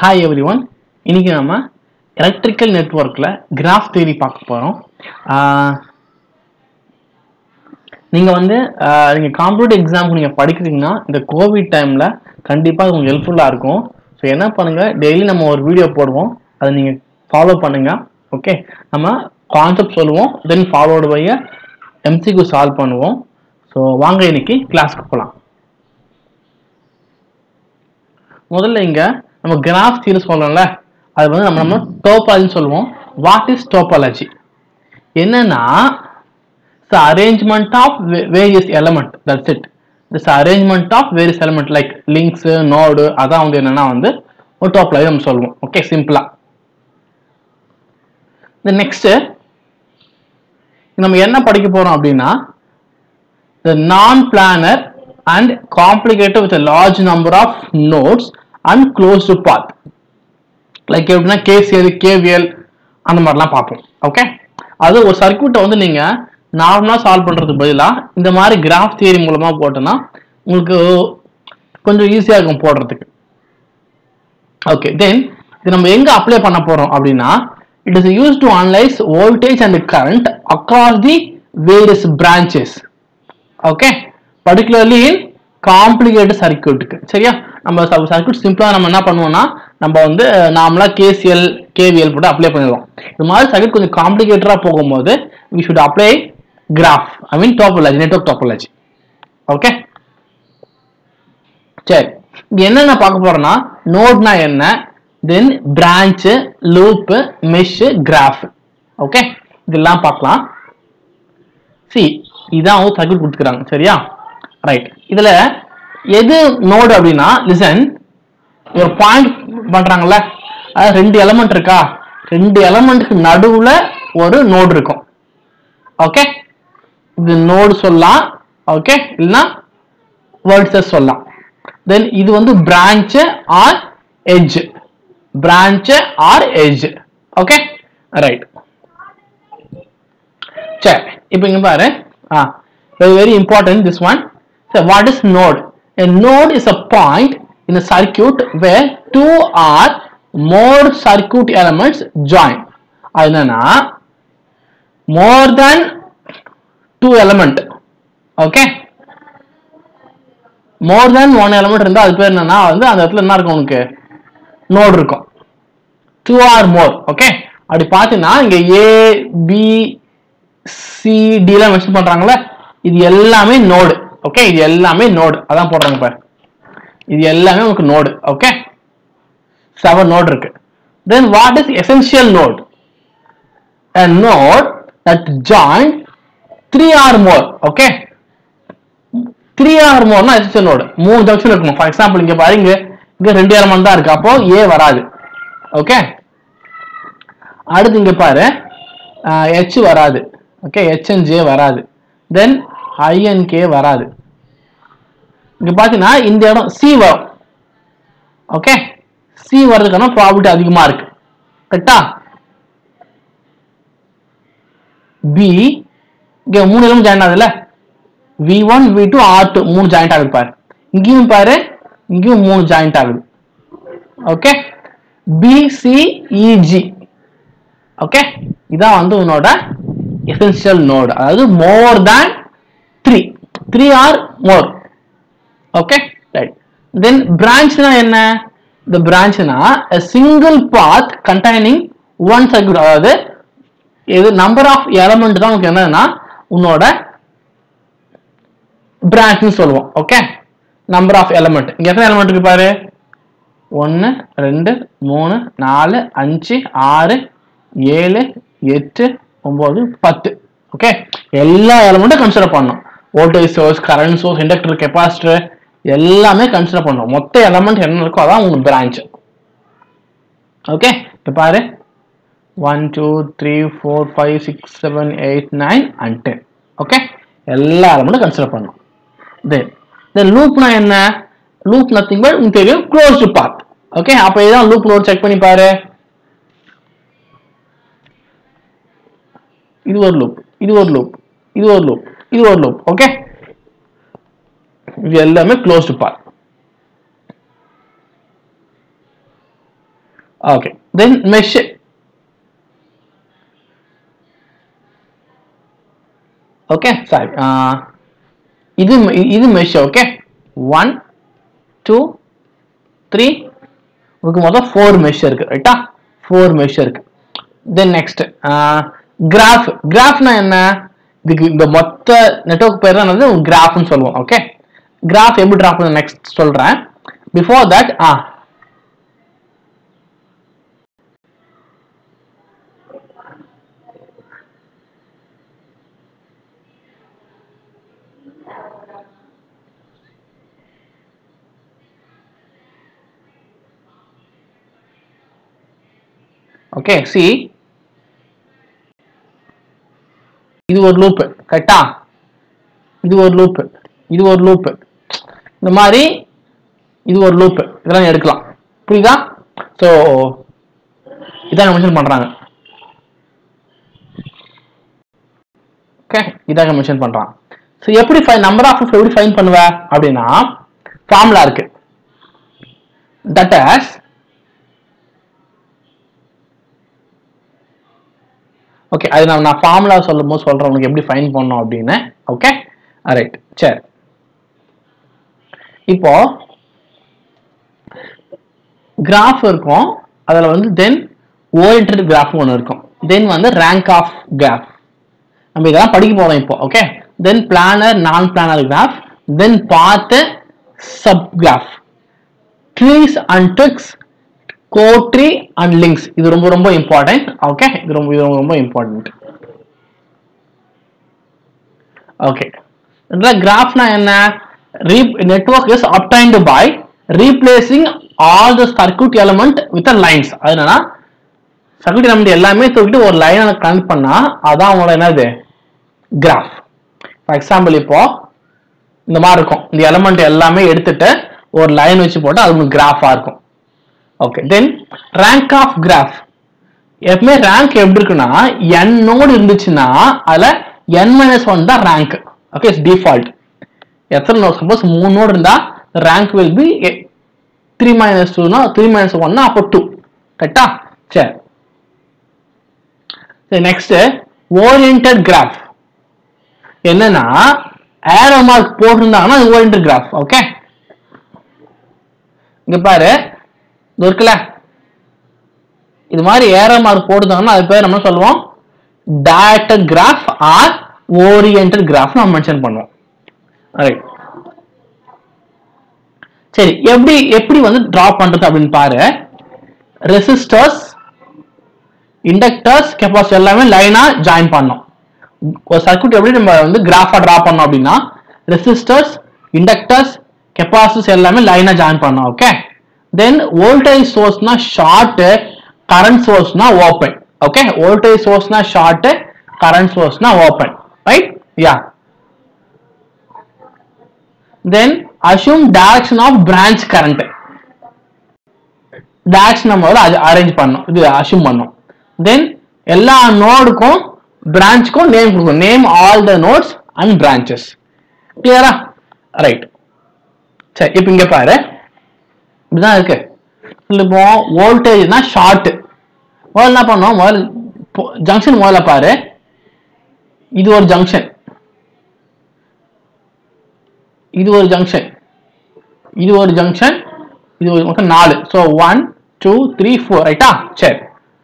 Hi every one இன்னைக்கு நம்ம electrical நெட்ஒர்க்கில் graph theory பார்க்க போகிறோம் நீங்கள் வந்து நீங்கள் காம்படிட்டிவ் எக்ஸாமுக்கு நீங்கள் படிக்கிறீங்கன்னா இந்த கோவிட் டைமில் கண்டிப்பாக உங்களுக்கு ஹெல்ப்ஃபுல்லாக இருக்கும் ஸோ என்ன பண்ணுங்கள் டெய்லி நம்ம ஒரு வீடியோ போடுவோம் அதை நீங்கள் ஃபாலோ பண்ணுங்கள் ஓகே நம்ம கான்செப்ட் சொல்லுவோம் தென் ஃபாலோடு பைய எம்சிக்கு சால்வ் பண்ணுவோம் ஸோ வாங்க இன்னைக்கு கிளாஸ்க்கு போகலாம் முதல்ல இங்க நம்ம கிராஃப் தியரி சொல்றோம்ல அது வந்து நம்ம நம்ம டோபாலஜின்னு சொல்லுவோம் வாட் இஸ் டோபாலஜி என்னன்னா the arrangement of va- various element that's it this arrangement of various element like links node அதான் வந்து என்னன்னா வந்து ஒரு டோபாலஜி நம்ம சொல்லுவோம் ஓகே சிம்பிளா the next நம்ம என்ன படிக்க போறோம் அப்படின்னா the non-planar and complicated with a large number of nodes and closed path like எப்படின்னா கேசிஎல் கேவிஎல் அந்த மாதிரிலாம் பார்ப்போம் ஓகே அது ஒரு சர்க்யூட்டை வந்து நீங்க நார்மலா சால்வ் பண்றதுக்கு பதிலா இந்த மாதிரி கிராஃப் தியரி மூலமா போட்டோன்னா உங்களுக்கு கொஞ்சம் ஈஸியா இருக்கும் போடுறதுக்கு ஓகே தென் இது நம்ம எங்க அப்ளை பண்ண போறோம் அப்படின்னா it is use to analyse voltage and current across the various branches okay particularly in complicated சர்க்யூட்டுக்கு சரியா நம்ம சர்க்யூட் சிம்பிளா நம்ம என்ன பண்ணுவோம்னா நம்ம வந்து நார்மலா கேசிஎல் கேவிஎல் போட்டு அப்ளை பண்ணிடுவோம் இது மாதிரி சர்க்யூட் கொஞ்சம் காம்ப்ளிகேட்டடா போகும்போது we should apply graph I mean topology network topology okay சரி இங்க என்னென்ன பார்க்க போறோம்னா நோட்னா என்ன then branch loop mesh graph okay இதெல்லாம் பார்க்கலாம் சி இதான் அவங்க சர்க்யூட் கொடுத்துக்கிறாங்க சரியா ரைட் இதுல எது நோடு அப்படின்னா லிசன் ஒரு பாயிண்ட் பண்றாங்கல்ல அது ரெண்டு எலமெண்ட் இருக்கா ரெண்டு எலமெண்ட்டுக்கு நடுவுல ஒரு நோடு இருக்கும் ஓகே இது நோடு சொல்லலாம் ஓகே இல்லைன்னா வேர்ட்ஸஸ் சொல்லலாம் தென் இது வந்து branch or edge branch or edge okay right சரி இப்போ இங்க பாரு ah very very important this one so what is node a node is a point in a circuit where two or more circuit elements join அது என்னன்னா more than two element okay more than one element இருந்தா அது பேர் என்னன்னா வந்து அந்த இடத்துல என்ன இருக்கும் உனக்கு நோட் இருக்கும் டூ ஆர் மோர் ஓகே அப்படி பார்த்தீங்கன்னா இங்க ஏ பி சி டிலாம் மென்ஷன் பண்றாங்கல்ல இது எல்லாமே நோடு ஓகே இது எல்லாமே நோடு அதான் போடுறாங்க பாரு இது எல்லாமே உங்களுக்கு நோடு ஓகே செவன் நோடு இருக்கு then what is essential node a node that join three or more okay three or மோர்னா எசென்ஷியல் நோடு மூணு ஜங்ஷன் இருக்கணும் ஃபார் எக்ஸாம்பிள் இங்க பாரு இங்க இங்க ரெண்டு எலமெண்ட் தான் இருக்கு அப்போ ஏ வராது ஓகே அடுத்து இங்க பாரு ஹெச் வராது ஓகே ஹெச் அண்ட் ஜே வராது தென் ஐஎன்கே வராது இங்க பாத்தீங்கன்னா இந்த இடம் சி வரும் ஓகே சி வர்றதுக்கான ப்ராபிலிட்டி அதிகமா இருக்கு கரெக்டா பி இங்க மூணு எல்லாம் ஜாயின் ஆகுதுல்ல V one V two or two மூணு ஜாயிண்ட் ஆகுது பாரு இங்கேயும் பாரு இங்கேயும் மூணு ஜாயிண்ட் ஆகுது ஓகே பிசிஇஜி ஓகே இதான் வந்து உன்னோட எசென்ஷியல் நோடு அதாவது more than three three or more okay right then பிரான்ச்னா என்ன இந்த பிரான்ச்னா a single path containing one circuit அதாவது இது நம்பர் ஆஃப் எலமெண்ட் தான் உனக்கு என்னன்னா உன்னோட பிரான்ச்னு சொல்லுவோம் ஓகே நம்பர் ஆஃப் எலமெண்ட் இங்க எத்தனை எலமெண்ட் இருக்கு பாரு ஒன்று ரெண்டு மூணு நாலு அஞ்சு ஆறு ஏழு எட்டு ஒன்பது பத்து ஓகே எல்லா எலமெண்ட்டும் கன்சிடர் பண்ணணும் voltage source current source inductor capacitor எல்லாமே கன்சிடர் பண்ணணும் மொத்த எலமெண்ட் என்ன இருக்கோ அதான் உங்களுக்கு பிரான்ச் ஓகே இப்போ பாரு one two three four five six seven eight nine and ten okay எல்லா எலமெண்ட்டும் கன்சிடர் பண்ணணும் தென் தென் லூப்னா என்ன லூப் நத்திங் பட் உங்களுக்கு தெரியும் க்ளோஸ் பாத் ஓகே அப்போ இதான் லூப் நோட் செக் பண்ணி பாரு இது ஒரு லூப் இது ஒரு லூப் இது ஒரு லூப் இது ஒரு லூப் ஓகே இது எல்லாமே closed path okay then mesh okay sorry இது இது mesh okay one two three உங்களுக்கு மொத்தம் ஃபோர் மெஷ் இருக்கு ரைட்டா ஃபோர் மெஷ் இருக்கு தென் நெக்ஸ்ட் கிராஃப் கிராஃப்னா என்ன இதுக்கு இந்த மொத்த நெட்வொர்க் பேர் தான் வந்து கிராஃப்னு சொல்லுவோம் ஓகே கிராஃப் எப்படி ட்ரா பண்ண நெக்ஸ்ட் சொல்றேன் before that ah okay see இது ஒரு லூப் கரெக்டா இது ஒரு லூப் இது ஒரு லூப் இந்த மாதிரி இது ஒரு லூப் இதெல்லாம் எடுக்கலாம் புரியுதா ஸோ இதான் மென்ஷன் பண்றாங்க ஓகே இதாக மென்ஷன் பண்றான் ஸோ எப்படி ஃபைன் நம்பர் ஆஃப் எப்படி ஃபைன் பண்ணுவ அப்படின்னா ஃபார்முலா இருக்கு தட் ஆஸ் ஓகே அது நான் நான் ஃபார்முலா சொல்லும் போது சொல்றேன் உனக்கு எப்படி ஃபைன் பண்ணணும் அப்படின்னு ஓகே ரைட் சரி இப்போ கிராஃப் இருக்கும் அதில் வந்து தென் ஓரியன்டட் கிராஃப் ஒன்று இருக்கும் தென் வந்து ரேங்க் ஆஃப் கிராஃப் நம்ம இதெல்லாம் படிக்க போறோம் இப்போ okay then planar non planar graph then பார்த்து sub graph trees and twigs cotree and links இது ரொம்ப ரொம்ப இம்பார்ட்டன்ட் ஓகே இது ரொம்ப இது ரொம்ப ரொம்ப இம்பார்ட்டன்ட் ஓகே கிராஃப்னா என்ன network is obtained by replacing all the circuit element with lines அதனால சர்க்யூட் எலமெண்ட் எல்லாமே தூக்கிட்டு ஒரு லைனை கனெக்ட் பண்ணா அதான் அவங்களோட என்னது கிராஃப் ஃபார் எக்ஸாம்பிள் இப்போ இந்த மாதிரி இருக்கும் இந்த எலமெண்ட் எல்லாமே எடுத்துட்டு ஒரு லைன் வச்சு போட்டா அது உங்களுக்கு கிராஃபா இருக்கும் okay then rank of graph எப்பவுமே ரேங்க் எப்படி இருக்குன்னா n நோடு இருந்துச்சுன்னா அதுல n மைனஸ் ஒன் தான் ரேங்க் ஓகே டிஃபால்ட் எத்தனை நோட் சப்போஸ் மூணு நோடு இருந்தா rank will be three minus டூனா த்ரீ மைனஸ் ஒன்னா அப்போ டூ கரெக்டா சரி சரி நெக்ஸ்ட் ஓரியன்டட் கிராஃப் என்னன்னா ஏரோ மார்க் போட்டிருந்தாங்கன்னா அது ஓரியன்டட் கிராஃப் ஓகே இங்க பாரு இது இருக்குல்ல இது மாதிரி ஏரோ மார்க் போட்டுதாங்கன்னா அது பேர் நம்ம சொல்லுவோம் directed graph or oriented graph நம்ம மென்ஷன் பண்ணுவோம் ரைட் சரி எப்படி எப்படி வந்து டிரா பண்றது அப்படின்னு பாரு ரெசிஸ்டர்ஸ் இண்டக்டர்ஸ் கெப்பாசிட்டி எல்லாமே லைனா ஜாயின் பண்ணோம் ஒரு சர்க்யூட் எப்படி நம்ம வந்து கிராஃபா டிரா பண்ணோம் அப்படின்னா ரெசிஸ்டர்ஸ் இண்டக்டர்ஸ் கெப்பாசிட்டர்ஸ் எல்லாமே லைனா ஜாயின் பண்ணோம் ஓகே தென் வோல்டேஜ் சோர்ஸ்னா ஷார்ட் கரண்ட் சோர்ஸ்னா ஓப்பன் ஓகே வோல்டேஜ் சோர்ஸ்னா ஷார்ட் கரண்ட் சோர்ஸ்னா open right yeah then assume direction of branch current direction நம்ம வந்து அரேஞ்ச் பண்ணோம் இது அசியூம் பண்ணோம் தென் எல்லா நோடுக்கும் பிரான்ச்சுக்கும் நேம் கொடுக்கணும் name all the nodes and branches கிளியரா ரைட் சரி இப்போ இங்க பாரு இப்படிதான் இருக்கு இப்போ வோல்டேஜ்னா ஷார்ட் முதல்ல என்ன பண்ணோம் முதல்ல ஜங்ஷன் முதல்ல பாரு இது ஒரு ஜங்ஷன் இது ஒரு ஜங்ஷன் இது ஒரு ஜங்ஷன் இது ஒரு மொத்தம் நாலு so one two three four ரைட்டா சரி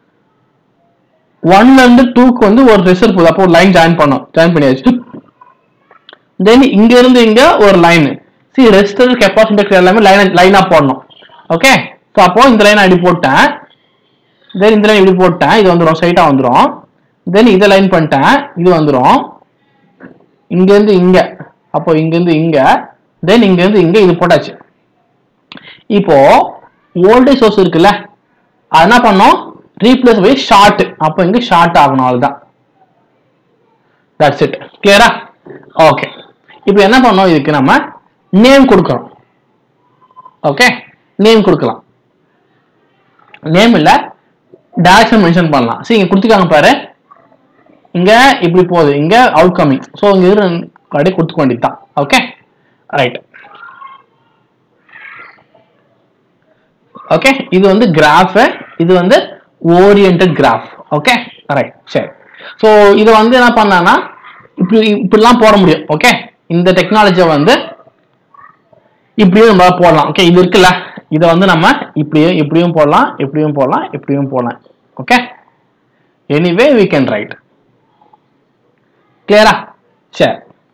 ஒன்ல இருந்து டூக்கு வந்து ஒரு ரிசர்வ் போகுது அப்போ ஒரு லைன் ஜாயின் பண்ணோம் ஜாயின் பண்ணியாச்சு தென் இங்க இருந்து இங்க ஒரு லைன் சி ரெசிஸ்டர் கெப்பாசிட்டர் எல்லாமே லைன் லைனா போடணும் ஓகே ஸோ அப்போ இந்த லைன் இப்படி போட்டேன் தென் இந்த லைன் இப்படி போட்டேன் இது வந்துடும் ஸ்ட்ரைட்டா வந்துடும் தென் இதை லைன் பண்ணிட்டேன் இது வந்துடும் இங்க இருந்து இங்க அப்போ இங்க இருந்து இங்க தென் இங்க இருந்து இங்க இது போட்டாச்சு இப்போ வோல்டேஜ் சோர்ஸ் இருக்குல்ல அது என்ன பண்ணோம் ரீப்ளேஸ் பை ஷார்ட் அப்போ இங்க ஷார்ட் ஆகணும் அதுதான் தட்ஸ் இட் கிளியரா ஓகே இப்போ என்ன பண்ணோம் இதுக்கு நம்ம நேம் கொடுக்குறோம் ஓகே நேம் கொடுக்கலாம் நேம் இல்ல டைரக்ஷன் மென்ஷன் பண்ணலாம் சரி இங்க கொடுத்துக்காங்க பாரு இங்க இப்படி போகுது இங்க அவுட் கமிங் ஸோ இங்க இரு அப்படியே கொடுத்துக்க வேண்டியது தான் ஓகே ரைட் ஓகே இது வந்து கிராஃப் இது வந்து ஓரியன்டட் கிராஃப் ஓகே ரைட் சரி ஸோ இதை வந்து என்ன பண்ணான்னா இப்படி இப்படிலாம் போட முடியும் ஓகே இந்த டெக்னாலஜியை வந்து இப்படியும் நம்ம போடலாம் ஓகே இது இருக்குல்ல இதை வந்து நம்ம இப்படியும் இப்படியும் போடலாம் இப்படியும் போடலாம் இப்படியும் போடலாம் okay anyway we can right கிளியரா சரி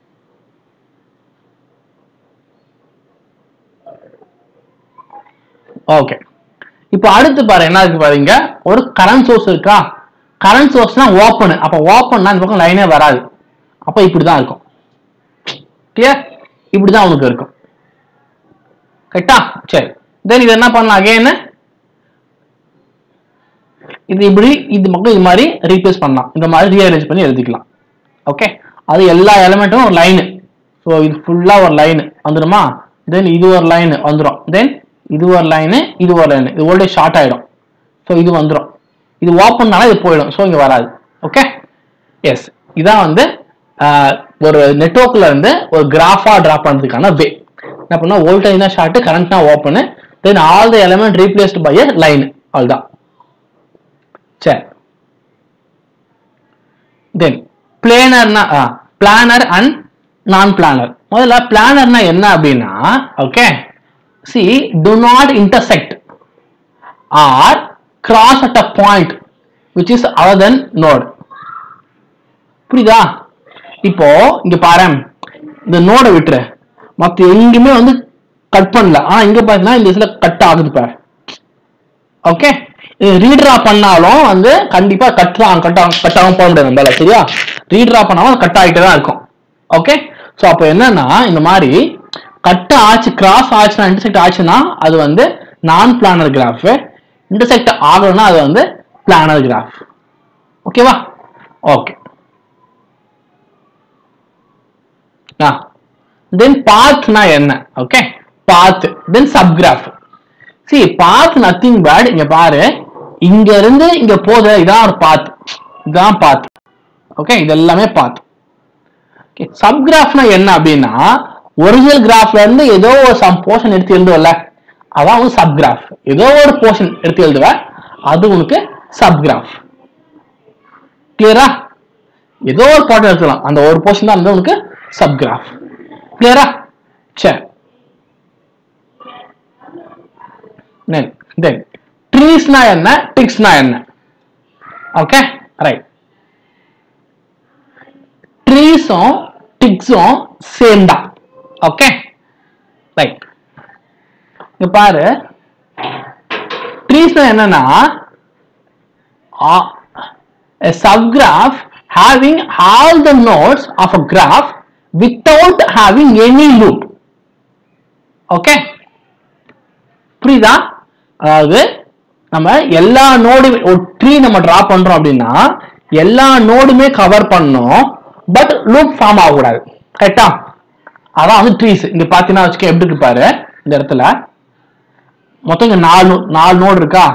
ஓகே இப்போ அடுத்து பாரு என்ன இருக்கு பாருங்க ஒரு கரண்ட் சோர்ஸ் இருக்கா கரண்ட் சோர்ஸ்னா ஓப்பன் அப்ப ஓப்பன்னா இந்த பக்கம் லைனே வராது அப்ப இப்படிதான் இருக்கும் கிளியர் இப்படிதான் உனக்கு இருக்கும் கரெக்டா சரி தென் இது என்ன பண்ணலாம் அகைன் இது இப்படி இது மட்டும் இது மாதிரி ரீப்ளேஸ் பண்ணலாம் இந்த மாதிரி ரீஅரேஞ்ச் பண்ணி எழுதிக்கலாம் ஓகே அது எல்லா எலிமெண்ட்டும் ஒரு லைனு ஸோ இது ஃபுல்லாக ஒரு லைனு வந்துடுமா தென் இது ஒரு லைனு வந்துடும் தென் இது ஒரு லைனு இது ஒரு லைனு இது ஓல்டேஜ் ஷார்ட் ஆகிடும் ஸோ இது வந்துடும் இது ஓப்பன்னால இது போயிடும் ஸோ இங்கே வராது ஓகே எஸ் இதான் வந்து ஆஹ், ஒரு நெட்ஒர்க்ல இருந்து ஒரு கிராஃபா ட்ரா பண்ணுறதுக்கான வே என்ன பண்ணா வோல்டேஜ்னா ஷார்ட் கரண்ட்னா open then all the element replaced by a line அவ்வளோதான் சரி தென் பிளேனர்னா பிளானர் அண்ட் நான் பிளானர் முதல்ல பிளானர்னா என்ன அப்படின்னா okay see do not intersect or cross at a point which is other than node புரியுதா இப்போ இங்க பாரு இந்த நோடை விட்டுரு மத்த எங்கேயுமே வந்து கட் பண்ணல ஆனா இங்க பாத்தீங்கன்னா இந்த இதுல கட் ஆகுது பாரு ஓகே ரீட்ரா பண்ணாலும் வந்து கண்டிப்பா கட் தான் கட் ஆகும் கட் ஆகும் போக முடியாது நம்மளால சரியா ரீட்ரா பண்ணாலும் கட் ஆகிட்டே தான் இருக்கும் ஓகே ஸோ அப்போ என்னன்னா இந்த மாதிரி கட் ஆச்சு கிராஸ் ஆச்சுன்னா இன்டர்செக்ட் ஆச்சுன்னா அது வந்து நான் பிளானர் கிராஃப் இன்டர்செக்ட் ஆகணும்னா அது வந்து பிளானர் கிராஃப் ஓகேவா ஓகே ஆ தென் பாத்னா என்ன okay path then subgraph see path nothing but இங்க பாரு இங்க இருந்து இங்க போகுது இதான் ஒரு பாத் இதான் பாத் ஓகே இது எல்லாமே பாத் ஓகே சப்கிராஃப்னா என்ன அப்படின்னா ஒரிஜினல் கிராஃப்ல இருந்து ஏதோ ஒரு சம் போர்ஷன் எடுத்து எழுதுவல்ல அதான் வந்து சப்கிராஃப் ஏதோ ஒரு போர்ஷன் எடுத்து எழுதுவ அது உனக்கு சப்கிராஃப் கிளியரா ஏதோ ஒரு பாட்டு எடுத்துக்கலாம் அந்த ஒரு போர்ஷன் தான் வந்து உனக்கு சப்கிராஃப் கிளியரா சரி தென் தென் ட்ரீஸ்னா என்ன ட்ரிக்ஸ்னா என்ன ஓகே ரைட் ட்ரீஸும் டிக்ஸும் சேம் தான் ஓகே ரைட் இங்க பாரு ட்ரீஸ் என்னன்னா a subgraph having all the nodes of a graph without having any loop okay புரியுதா அதாவது நம்ம எல்லா நோடு ஒரு ட்ரீ நம்ம டிரா பண்றோம் அப்படின்னா எல்லா நோடுமே கவர் பண்ணோம் பட் லூப் ஃபார்ம் ஆகக்கூடாது கரெக்டா அதான் வந்து ட்ரீஸ் இங்க பாத்தீங்கன்னா வச்சுக்க எப்படி இருக்கு பாரு இந்த இடத்துல மொத்தம் இங்க நாலு நோ- நாலு நோடு இருக்கா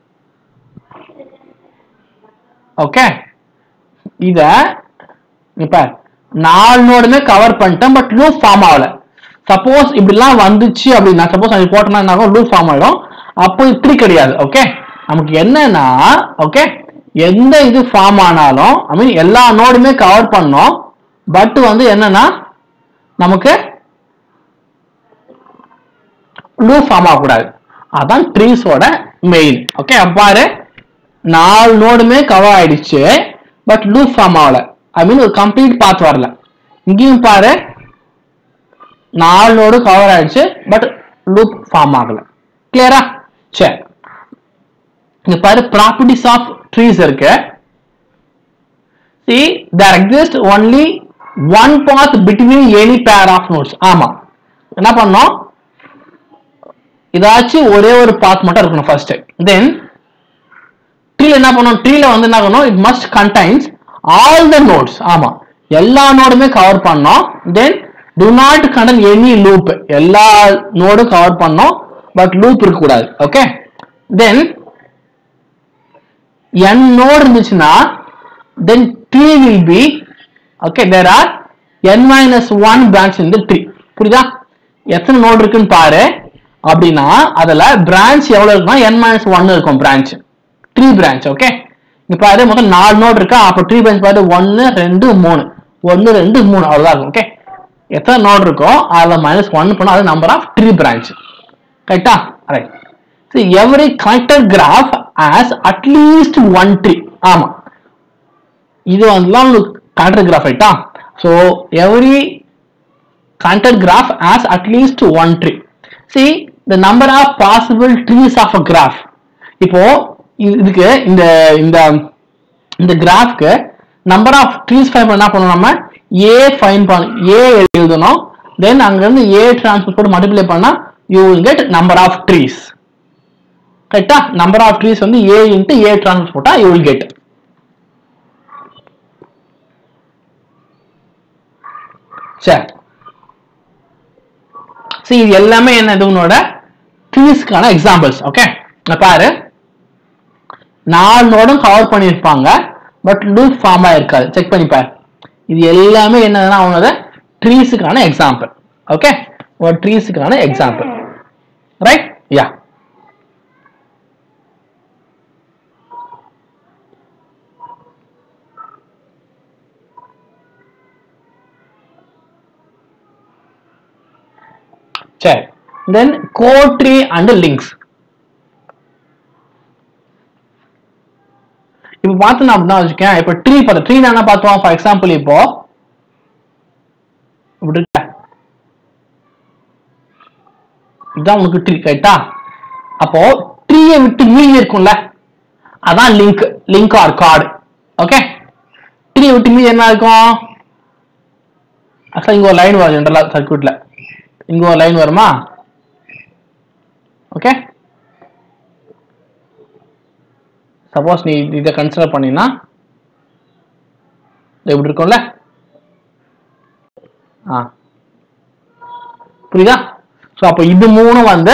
ஓகே இத இப்ப நாலு நோடுமே கவர் பண்ணிட்டேன் பட் லூப் ஃபார்ம் ஆகல சப்போஸ் இப்படிலாம் வந்துச்சு அப்படின்னா சப்போஸ் அது போட்டோம்னா என்ன ஆகும் லூப் ஃபார்ம் ஆயிடும் அப்போ இப்படி கிடையாது ஓகே நமக்கு என்னன்னா ஓகே எந்த இது ஃபார்ம் ஆனாலும் ஐ மீன் எல்லா நோடுமே கவர் பண்ணோம் பட் வந்து என்னன்னா நமக்கு லூப் ஃபார்ம் ஆகக்கூடாது அதான் ட்ரீஸோட மெயின் ஓகே அப்பாரு நாலு நோடுமே கவர் ஆயிடுச்சு பட் லூப் ஃபார்ம் ஆகல ஐ மீன் ஒரு கம்ப்ளீட் பாத் வரல இங்கேயும் பாரு நாலு நோடு கவர் ஆயிடுச்சு பட் லூப் ஃபார்ம் ஆகல கிளியரா சரி இங்க பாரு ப்ராப்பர்ட்டிஸ் ஆஃப் ட்ரீஸ் இருக்கு see there exists only one path between any pair of nodes ஆமா என்ன பண்ணோம் ஏதாச்சும் ஒரே ஒரு பாத் மட்டும் இருக்கணும் ஃபர்ஸ்ட் தென் ட்ரீல என்ன பண்ணணும் ட்ரீல வந்து என்ன பண்ணணும் it must contains all the nodes ஆமா எல்லா நோடுமே கவர் பண்ணோம் then do not contain any loop எல்லா நோடும் கவர் பண்ணோம் பட் லூப் இருக்க கூடாது ஓகே தென் n நோடு இருந்துச்சுன்னா then tree will be okay there are n minus 1 branch in the tree புரியுதா எத்தனை நோடு இருக்குன்னு பாரு அப்படின்னா அதுல பிரான்ச் எவ்வளவு இருக்குன்னா n minus 1 இருக்கும் பிரான்ச் ட்ரீ பிரான்ச் ஓகே இங்க பாரு மொத்தம் நாலு நோட் இருக்கா அப்போ ட்ரீ பிரான்ச் பாரு ஒன்னு ரெண்டு மூணு ஒன்னு ரெண்டு மூணு அவ்வளவுதான் இருக்கும் ஓகே எத்தனை நோட் இருக்கோ அதில் மைனஸ் ஒன் பண்ணா அது நம்பர் ஆஃப் ட்ரீ பிரான்ச் கரெக்டா right so every connected graph has at least one tree ஆமா இது வந்து உங்களுக்கு கனெக்டட் கிராஃப் ரைட்டா so every connected graph has at least one tree. See the number of possible trees of a graph. இப்போ இது- இதுக்கு இந்த இந்த இந்த கிராஃப்க்கு நம்பர் ஆஃப் ட்ரீஸ் ஃபைன் என்ன பண்ணணும் நம்ம ஏ ஃபைன் பண்ண ஏ எழுதணும் தென் அங்கிருந்து ஏ டிரான்ஸ்போர்ட் போட்டு மல்டிப்ளை பண்ணா you will get number of trees கரெக்டா நம்பர் ஆஃப் ட்ரீஸ் வந்து ஏ இன்ட்டு ஏ டிரான்ஸ்போர்ட் போட்டா யூ வில் கெட் சரி see இது எல்லாமே என்ன இது உன்னோட ட்ரீஸ்க்கான எக்ஸாம்பிள்ஸ் ஓகே பாரு நாலு நோடும் கவர் பண்ணியிருப்பாங்க பட் லூப் ஃபார்ம் ஆயிருக்காது செக் பண்ணி பாரு இது எல்லாமே என்னதுன்னா அவனோட ட்ரீஸுக்கான எக்ஸாம்பிள் ஓகே ஒரு ட்ரீஸுக்கான எக்ஸாம்பிள் ரைட் யா சரி தென் கோட்ரி அண்ட் லிங்க்ஸ் இப்போ பார்த்தோம் அப்படின்னா வச்சுக்கேன் இப்போ ட்ரீ பார்த்தோம் ட்ரீ என்ன பார்த்தோம் ஃபார் எக்ஸாம்பிள் இப்போ இப்படி இருக்க இதுதான் உனக்கு ட்ரீ கரெக்டா அப்போ ட்ரீயை விட்டு மீதி இருக்கும்ல அதான் link link or chord okay ட்ரீயை விட்டு மீதி என்ன இருக்கும் ஆக்சுவலாக இங்க ஒரு லைன் வரும் ஜென்ரலா சர்க்யூட்ல இங்க ஒரு லைன் வருமா ஓகே சப்போஸ் நீ இதை கன்சிடர் பண்ணினா இது எப்படி இருக்கும்ல ஆ புரியுதா ஸோ அப்போ இது மூணும் வந்து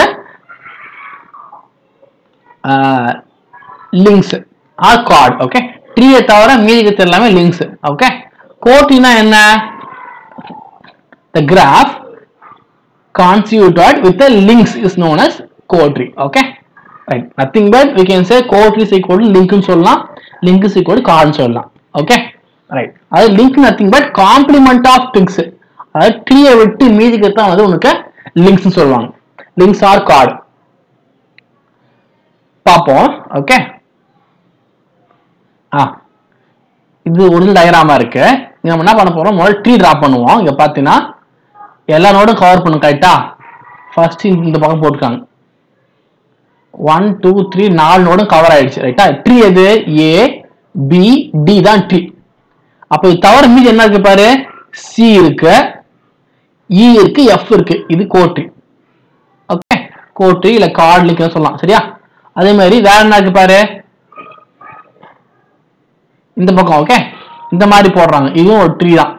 லிங்க்ஸ் ஆர் கார்டு ஓகே ட்ரீயை தவிர மீதி இருக்கிறது எல்லாமே லிங்க்ஸ் ஓகே கோட்டினா என்ன the graph constituted with the links is known as core tree okay right nothing but we can say core tree is equal to link னு சொல்லலாம் link is equal to card னு சொல்லலாம் okay right அது link nothing but complement of things அதாவது ட்ரீயை விட்டு மீதிக்கு தான் வந்து உனக்கு லிங்க்ஸ் சொல்லுவாங்க லிங்க்ஸ் ஆர் கார்டு பார்ப்போம் ஓகே ஆ இது ஒரிஜினல் டயக்ராமா இருக்கு இங்க நம்ம என்ன பண்ண போறோம் முதல்ல ட்ரீ டிரா பண்ணுவோம் இங்க பாத்தீங்கன்னா எல்லா நோடும் கவர் பண்ணும் கரெக்டா ஃபர்ஸ்ட் இந்த பக்கம் போட்டுருக்காங்க ஒன் டூ த்ரீ நாலு நோடும் கவர் ஆயிடுச்சு ரைட்டா ட்ரீ எது ஏ பி டி தான் ட்ரீ அப்போ இது தவிர மீதி என்ன இருக்கு பாரு சி இருக்கு இ இருக்கு எஃப் இருக்கு இது கோட்ரி ஓகே கோட்ரி இல்ல கார்டு லிங்க் சொல்லலாம் சரியா அதே மாதிரி வேற என்ன இருக்கு பாரு இந்த பக்கம் ஓகே இந்த மாதிரி போடுறாங்க இதுவும் ஒரு ட்ரீ தான்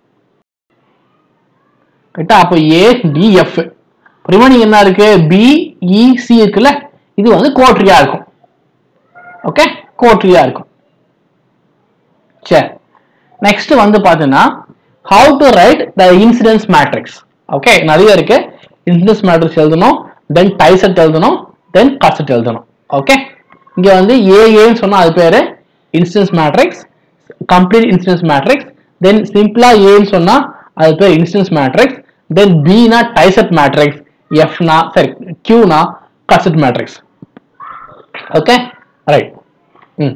கரெக்டா அப்போ ஏ டி எஃப் ரிமைனிங் என்ன இருக்கு பி இ சி இருக்குல்ல இது வந்து கோட்ரியா இருக்கும் ஓகே கோட்ரியா இருக்கும் சரி நெக்ஸ்ட் வந்து பாத்தீங்கன்னா how to write the incidence matrix okay நிறைய இருக்கு இன்சிடென்ஸ் மேட்ரிக்ஸ் எழுதணும் தென் டைசெட் எழுதணும் தென் கட்செட் எழுதணும் ஓகே இங்க வந்து ஏஏன்னு சொன்னா அது பேரு incidence matrix complete incidence matrix then சிம்பிளா ஏன்னு சொன்னா அது பேர் இன்சிடென்ஸ் மேட்ரிக்ஸ் தென் பினா டைசெட் மேட்ரிக்ஸ் எஃப்னா சரி கியூனா கட்செட் மேட்ரிக்ஸ் ஓகே ரைட் ம்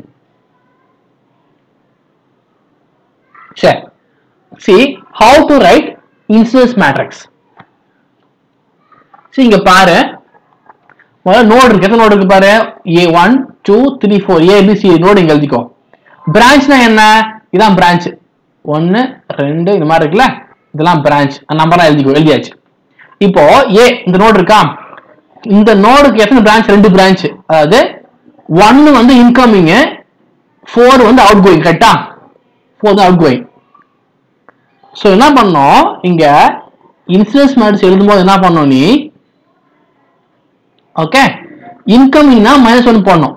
சரி see how to write incidence matrix see இங்க பாரு முதல்ல நோடு இருக்கு எத்தனை நோடு இருக்கு பாரு A one two three four A B C node இங்க எழுதிக்கோ பிரான்ச்னா என்ன இதான் பிரான்ச் ஒன்னு ரெண்டு இந்த மாதிரி இருக்குல்ல இதெல்லாம் பிரான்ச் நம்பர்லாம் எழுதிக்கோ எழுதியாச்சு இப்போ ஏ இந்த நோடு இருக்கா இந்த நோடுக்கு எத்தனை பிரான்ச் ரெண்டு பிரான்ச் அதாவது ஒன்னு வந்து இன்கமிங் ஃபோர் வந்து அவுட் கோயிங் கரெக்டா ஃபோர் வந்து அவுட் கோயிங் ஸோ என்ன பண்ணோம் இங்க இன்சூரன்ஸ் மேட்ரிக்ஸ் எழுதும்போது என்ன பண்ணோம் நீ ஓகே இன்கமிங்னா மைனஸ் ஒன் போடணும்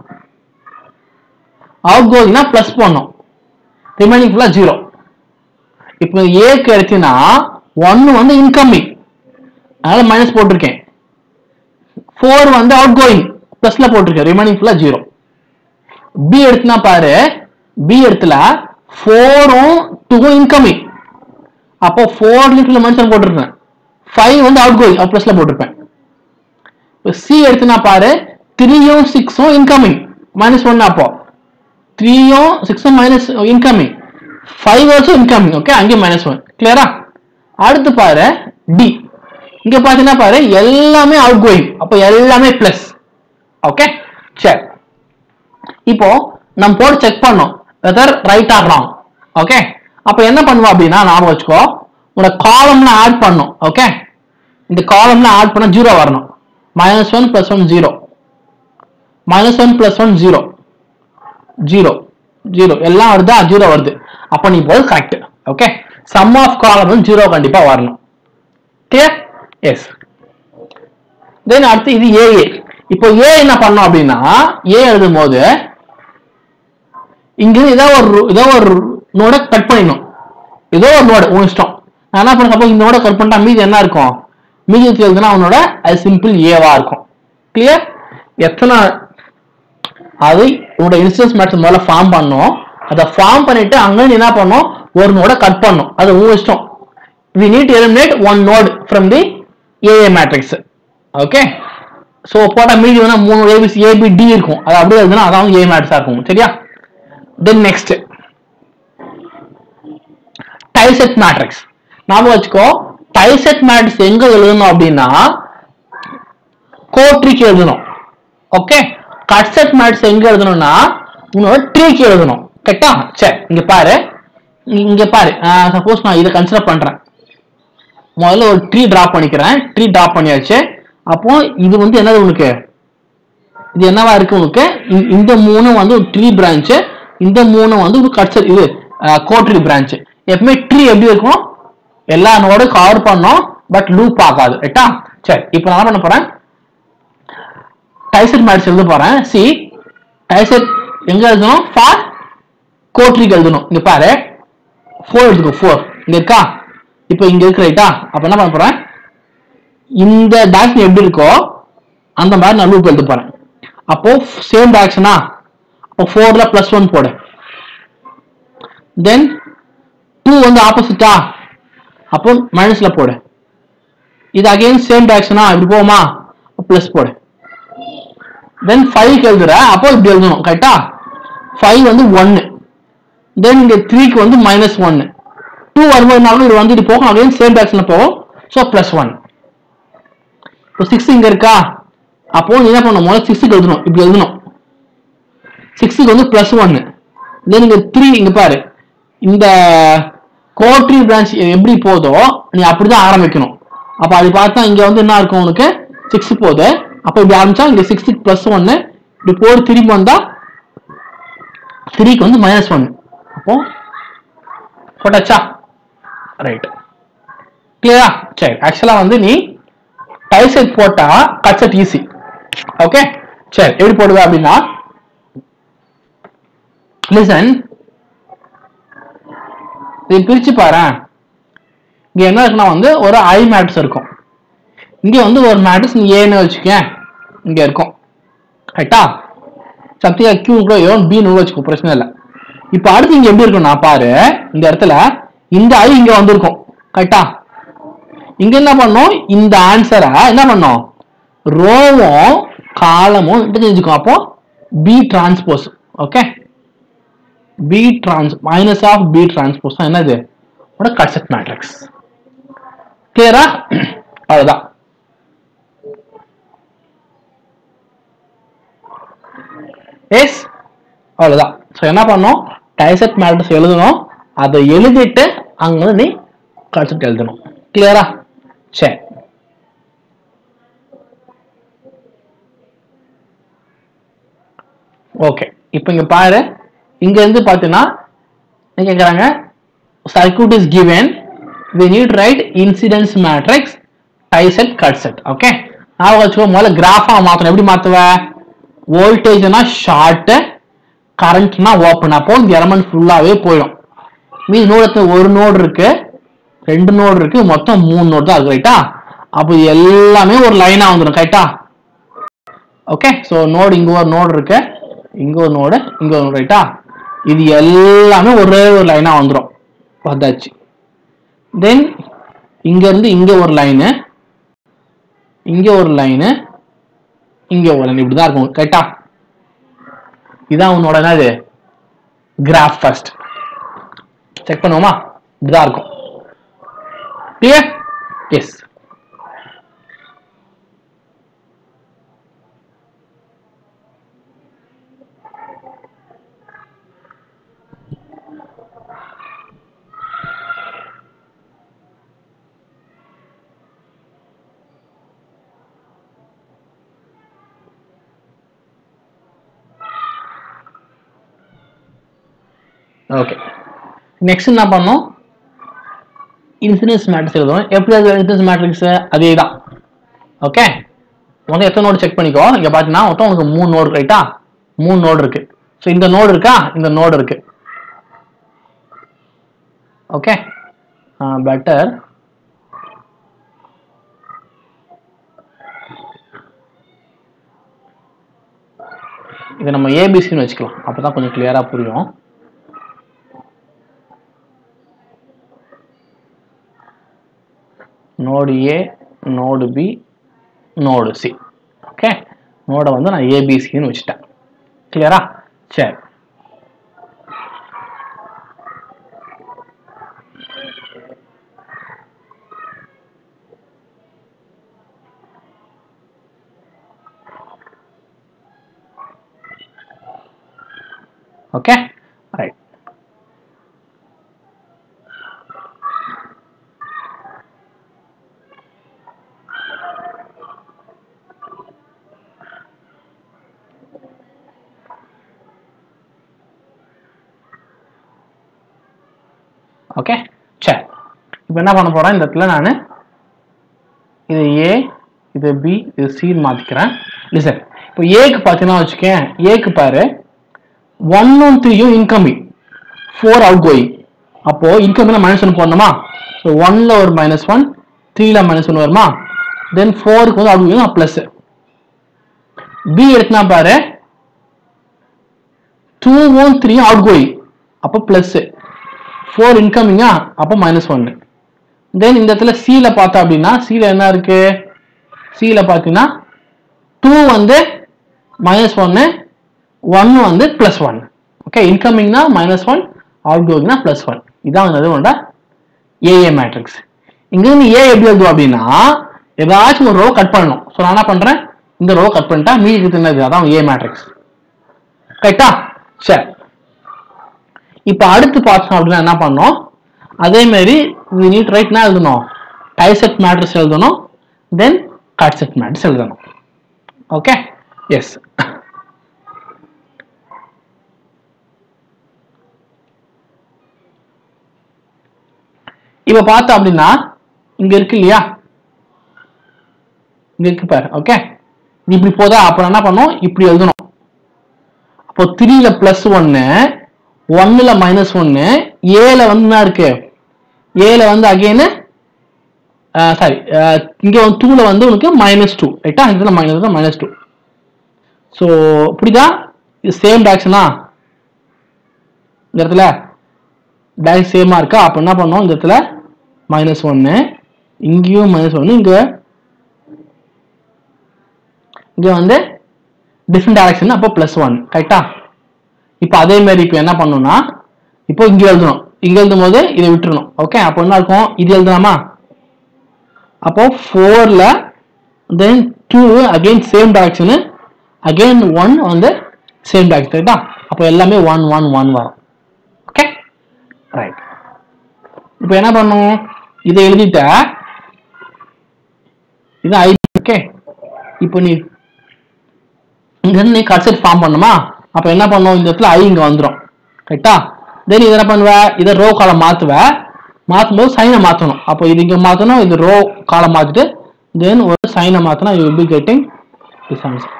அவுட் கோயிங்னா பிளஸ் போடணும் ரிமைனிங் ஃபுல்லா ஜீரோ இப்போ ஏக்கு எடுத்தீங்கன்னா ஒன்னு வந்து இன்கமிங் அதனால மைனஸ் போட்டிருக்கேன் ஃபோர் வந்து அவுட் கோயிங் பிளஸ்ல போட்டிருக்கேன் ரிமைனிங் ஃபுல்லா ஜீரோ பி எடுத்துனா பாரு பி இடத்துல ஃபோரும் டூவும் இன்கமிங் அப்போ ஃபோர் லிட்டர்ல மென்ஷன் போட்டிருப்பேன் ஃபைவ் வந்து அவுட் கோயிங் அவுட் பிளஸ்ல போட்டிருப்பேன் இப்போ சி எடுத்துனா பாரு த்ரீயும் சிக்ஸும் இன்கமிங் மைனஸ் ஒன் அப்போ த்ரீயும் சிக்ஸும் minus incoming five also incoming okay அங்கே மைனஸ் ஒன் கிளியரா அடுத்து பாரு டி இங்க பாத்தீங்கன்னா பாரு எல்லாமே அவுட் கோயிங் அப்போ எல்லாமே பிளஸ் ஓகே சரி இப்போ நம்ம போட்டு செக் பண்ணோம் whether right or wrong okay அப்போ என்ன பண்ணுவோம் அப்படின்னா ஞாபகம் வச்சுக்கோ உன்னோட காலம்ல ஆட் பண்ணும் ஓகே இந்த காலம்ல ஆட் பண்ண ஜீரோ வரணும் minus one plus one zero minus one plus one zero zero zero எல்லாம் வருதா ஜீரோ வருது அப்போ நீ போது correct okay sum of column zero கண்டிப்பா வரணும் கிளியர் எஸ் தென் அடுத்து இது ஏஏ இப்போ ஏ என்ன பண்ணோம் அப்படின்னா ஏ எழுதும் போது இங்க ஏதோ ஒரு ஏதோ ஒரு நோட கட் பண்ணிடணும் ஏதோ ஒரு நோடு உன் இஷ்டம் நான் என்ன பண்ண சப்போஸ் இந்த நோட கட் பண்ணிட்டா மீதி என்ன இருக்கும் மீதி எழுதுனா அவனோட அது சிம்பிள் ஏவா இருக்கும் கிளியர் எத்தனை அது உன்னோட இன்சூரன்ஸ் மேட்ச் முதல்ல ஃபார்ம் பண்ணோம் அதை ஃபார்ம் பண்ணிட்டு அங்க நீ என்ன பண்ணும் ஒரு நோட கட் பண்ணும் அது உன் இஷ்டம் we need to eliminate one node from the AA matrix okay so போட்ட மீதி வந்து மூணு ஏபிசி ஏபி டி இருக்கும் அது அப்படியே எழுதுனா அதான் ஏ மேட்ரிக்ஸா இருக்கும் சரியா தென் நெக்ஸ்ட் டைசெட் மேட்ரிக்ஸ் ஞாபகம் வச்சுக்கோ டைசெட் மேட்ரிக்ஸ் எங்க எழுதணும் அப்படின்னா கோட்ரிக்கு எழுதணும் ஓகே கட் செட் மேட்ரிக்ஸ் எங்க எழுதணும்னா உன்னோட ட்ரீக்கு எழுதணும் கரெக்டா சரி இங்க பாரு இங்க- இங்க பாரு சப்போஸ் நான் இதை கன்சிடர் பண்றேன் முதல்ல ஒரு ட்ரீ டிரா பண்ணிக்கிறேன் ட்ரீ டிரா பண்ணியாச்சு அப்போ இது வந்து என்னது உனக்கு இது என்னவா இருக்கு உனக்கு இ- இந்த மூணு வந்து ஒரு ட்ரீ பிரான்ச் இந்த மூணு வந்து ஒரு கட்சர் இது கோட்ரி பிரான்ச் எப்பவுமே ட்ரீ எப்படி இருக்கும் எல்லா நோடு கவர் பண்ணோம் பட் லூப் ஆகாது ரைட்டா சரி இப்போ நான் என்ன பண்ண போறேன் டைசெட் மேட்ச் எழுத போறேன் சி டைசெட் எங்க எழுதணும் ஃபார் கோட்ரிக்கு எழுதணும் இங்க பாரு ஃபோர் எடுத்துக்கோ ஃபோர் இங்க இருக்கா இப்போ இங்க இருக்கு ரைட்டா அப்ப என்ன பண்ண போறேன் இந்த டைரக்ஷன் எப்படி இருக்கோ அந்த மாதிரி நான் லூப் எழுத போறேன் அப்போ சேம் டைரக்ஷனா அப்போ ஃபோர்ல பிளஸ் ஒன் போடு தென் டூ வந்து ஆப்போசிட்டா அப்போ மைனஸ்ல போடு இது அகைன் சேம் டைரக்ஷனா இப்படி போகுமா பிளஸ் போடு தென் ஃபைவ் எழுதுற அப்போ இப்படி எழுதணும் கரெக்டா ஃபைவ் வந்து ஒன்னு தென் இங்க த்ரீக்கு வந்து மைனஸ் ஒன்னு டூ வரும்போதுனாலும் இது வந்து இது போகும் அகைன் சேம் டைரக்ஷன்ல போகும் ஸோ பிளஸ் ஒன் இப்போ சிக்ஸ் இங்க இருக்கா அப்போ நீ என்ன பண்ணணும் முதல்ல சிக்ஸுக்கு எழுதணும் இப்படி எழுதணும் சிக்ஸுக்கு வந்து பிளஸ் ஒன்னு தென் இங்க த்ரீ இங்க பாரு இந்த கோட்ரி பிரான்ச் எப்படி போதோ நீ அப்படிதான் ஆரம்பிக்கணும் அப்ப அது பார்த்தா இங்க வந்து என்ன இருக்கும் உனக்கு சிக்ஸ் போகுது அப்ப இப்படி ஆரம்பிச்சா இங்க சிக்ஸுக்கு பிளஸ் ஒன்னு இப்படி போடு திரும்பி வந்தா த்ரீக்கு வந்து மைனஸ் ஒன்னு அப்போ போட்டாச்சா ரைட் கிளியரா சரி ஆக்சுவலா வந்து நீ டைசெட் போட்டா கட்செட் ஈஸி ஓகே சரி எப்படி போடுவ அப்படின்னா லிசன் இது பிரிச்சு பாரு இங்க என்ன இருக்குன்னா வந்து ஒரு ஐ மேட்ரிக்ஸ் இருக்கும் இங்க வந்து ஒரு மேட்ரிக்ஸ் நீ ஏன்னு வச்சுக்க இங்க இருக்கும் கரெக்டா சத்தியா கியூ கூட ஏன் பி வச்சுக்கோ பிரச்சனை இல்லை இப்போ அடுத்து இங்க எப்படி இருக்கும்னா பாரு இந்த இடத்துல இந்த ஐ இங்க வந்திருக்கும் கரெக்டா இங்க என்ன பண்ணோம் இந்த ஆன்சரை என்ன பண்ணோம் ரோவும் காலமும் தெரிஞ்சுக்கும் அப்போ B transpose okay B trans minus of B transpose தான் என்னது உட கட்செட் மேட்ரிக்ஸ் கிளியரா அவ்வளவுதான் எஸ் அவ்வளவுதான் ஸோ என்ன பண்ணோம் டைசெட் மேட்ரிக்ஸ் எழுதணும் அதை எழுதிட்டு அங்க வந்து நீ கட்செட் எழுதணும் கிளியரா சரி ஓகே இப்போ இங்க பாரு இங்க இருந்து பாத்தீங்கன்னா என்ன கேக்குறாங்க circuit is given we need write incidence matrix tieset cutset okay நான் வச்சுக்கோ முதல்ல கிராஃபா மாத்தணும் எப்படி மாத்துவ வோல்டேஜ்னா ஷார்ட் கரண்ட்னா ஓப்பன் அப்போ இந்த எலமெண்ட் ஃபுல்லாவே போயிடும் மீதி நோடு ஒரு நோடு இருக்கு ரெண்டு நோடு இருக்கு மொத்தம் மூணு நோடு தான் இருக்கு ரைட்டா அப்போ இது எல்லாமே ஒரு லைனா வந்துடும் கரெக்டா ஓகே ஸோ நோடு இங்க ஒரு நோடு இருக்கு இங்க ஒரு நோடு இங்க ஒரு ரைட்டா இது எல்லாமே ஒரே ஒரு லைனா வந்துடும் வந்தாச்சு தென் இங்க இருந்து இங்க ஒரு லைனு இங்க ஒரு லைனு இங்க ஒரு லைன் இப்படிதான் இருக்கும் கரெக்டா இதான் உன்னோட என்னது கிராஃப் ஃபர்ஸ்ட் செக் பண்ணுவோமா இப்படிதான் இருக்கும் கிளியர் எஸ் ஓகே நெக்ஸ்ட் என்ன பண்ணோம் இன்சிடென்ஸ் மேட்ரிக்ஸ் எழுதுவோம் எப்படி அது இன்சிடென்ஸ் மேட்ரிக்ஸ் அதே தான் ஓகே வந்து எத்தனை நோடு செக் பண்ணிக்கோ இங்க பார்த்தீங்கன்னா மொத்தம் உங்களுக்கு மூணு நோடு ரைட்டா மூணு நோடு இருக்கு ஸோ இந்த நோடு இருக்கா இந்த நோடு இருக்கு ஓகே பெட்டர் இதை நம்ம ஏபிசின்னு வச்சுக்கலாம் அப்பதான் கொஞ்சம் கிளியரா புரியும் node A node B node C okay நோடை வந்து நான் ஏபிசின்னு வச்சுட்டேன் கிளியரா சரி ஓகே ரைட் ஓகே சரி இப்போ என்ன பண்ண போறேன் இந்த இடத்துல நான் இது ஏ இது பி இது சின்னு மாத்திக்கிறேன் லிசன் இப்போ ஏக்கு பார்த்தீங்கன்னா வச்சுக்கேன் ஏக்கு பாரு ஒன்னும் த்ரீயும் இன்கமிங் ஃபோர் அவுட் கோயிங் அப்போ இன்கமிங்ல மைனஸ் ஒன் போடணுமா ஸோ ஒன்ல ஒரு மைனஸ் ஒன் த்ரீல மைனஸ் ஒன் வருமா தென் ஃபோருக்கு வந்து அவுட் கோயிங் ப்ளஸ் பி எடுத்துனா பாரு டூவும் த்ரீயும் அவுட் கோயிங் அப்போ ப்ளஸ் ஃபோர் இன்கமிங்கா அப்போ மைனஸ் ஒன்னு தென் இந்த இடத்துல சில பார்த்தா அப்படின்னா சில என்ன இருக்கு சில பார்த்தீங்கன்னா டூ வந்து மைனஸ் ஒன்னு ஒன் வந்து பிளஸ் ஒன் ஓகே இன்கமிங்னா மைனஸ் ஒன் அவுட் கோயிங்னா பிளஸ் ஒன் இதான் வந்து உன்னோட ஏஏ மேட்ரிக்ஸ் இங்க இருந்து ஏ எப்படி எழுதுவோம் அப்படின்னா ஏதாச்சும் ஒரு ரோ கட் பண்ணணும் ஸோ நான் என்ன பண்றேன் இந்த ரோ கட் பண்ணிட்டா மீதி இருக்கிறது என்னது அதான் ஏ மேட்ரிக்ஸ் கரெக்டா சரி இப்போ அடுத்து பார்த்தோம் அப்படின்னா என்ன பண்ணோம் அதே மாதிரி நீட் ரைட்னா எழுதணும் டைசெட் மேட்ரிக்ஸ் எழுதணும் தென் கட் செட் மேட்ரிக்ஸ் எழுதணும் ஓகே எஸ் இப்ப பார்த்தோம் அப்படின்னா இங்க இருக்கு இல்லையா இங்க இருக்கு பாரு ஓகே இப்படி போதா அப்புறம் என்ன பண்ணோம் இப்படி எழுதணும் அப்போ த்ரீல பிளஸ் ஒன்னு ஒன்னுல மைனஸ் ஒன்னு ஏல வந்து என்ன இருக்கு ஏல வந்து அகைன் சாரி இங்க வந்து டூல வந்து உனக்கு மைனஸ் டூ ரைட்டா இதுல மைனஸ் மைனஸ் டூ ஸோ புரியுதா இது சேம் டாக்ஷனா இந்த இடத்துல டேரக்ட் சேமா இருக்கா அப்ப என்ன பண்ணோம் இந்த இடத்துல மைனஸ் ஒன்னு இங்கேயும் மைனஸ் ஒன்னு இங்க இங்க வந்து டிஃப்ரெண்ட் டைரக்ஷன் அப்போ பிளஸ் ஒன் கரெக்டா இப்போ அதே மாதிரி இப்போ என்ன பண்ணணும்னா இப்போ இங்க எழுதணும் இங்க எழுதும் போது இதை விட்டுறணும் ஓகே அப்போ என்ன இருக்கும் இது எழுதலாமா அப்போ ஃபோர்ல then two again same direction again one வந்து சேம் டைரக்ஷன் ரைட்டா அப்போ எல்லாமே ஒன் ஒன் ஒன் வரும் ஓகே ரைட் இப்போ என்ன பண்ணும் இதை எழுதிட்ட இது ஐ ஓகே இப்போ நீ இங்க இருந்து நீ கட்செட் ஃபார்ம் பண்ணுமா அப்ப என்ன பண்ணும் இந்த இடத்துல ஐ இங்க வந்துடும் கரெக்டா தென் இதை என்ன பண்ணுவ இதை ரோ காலம் மாத்துவ மாத்தும் போது சைனை மாத்தணும் அப்போ இது இங்க மாத்தணும் இது ரோ காலம் மாத்திட்டு தென் ஒரு சைனை மாத்தினா you be getting this answer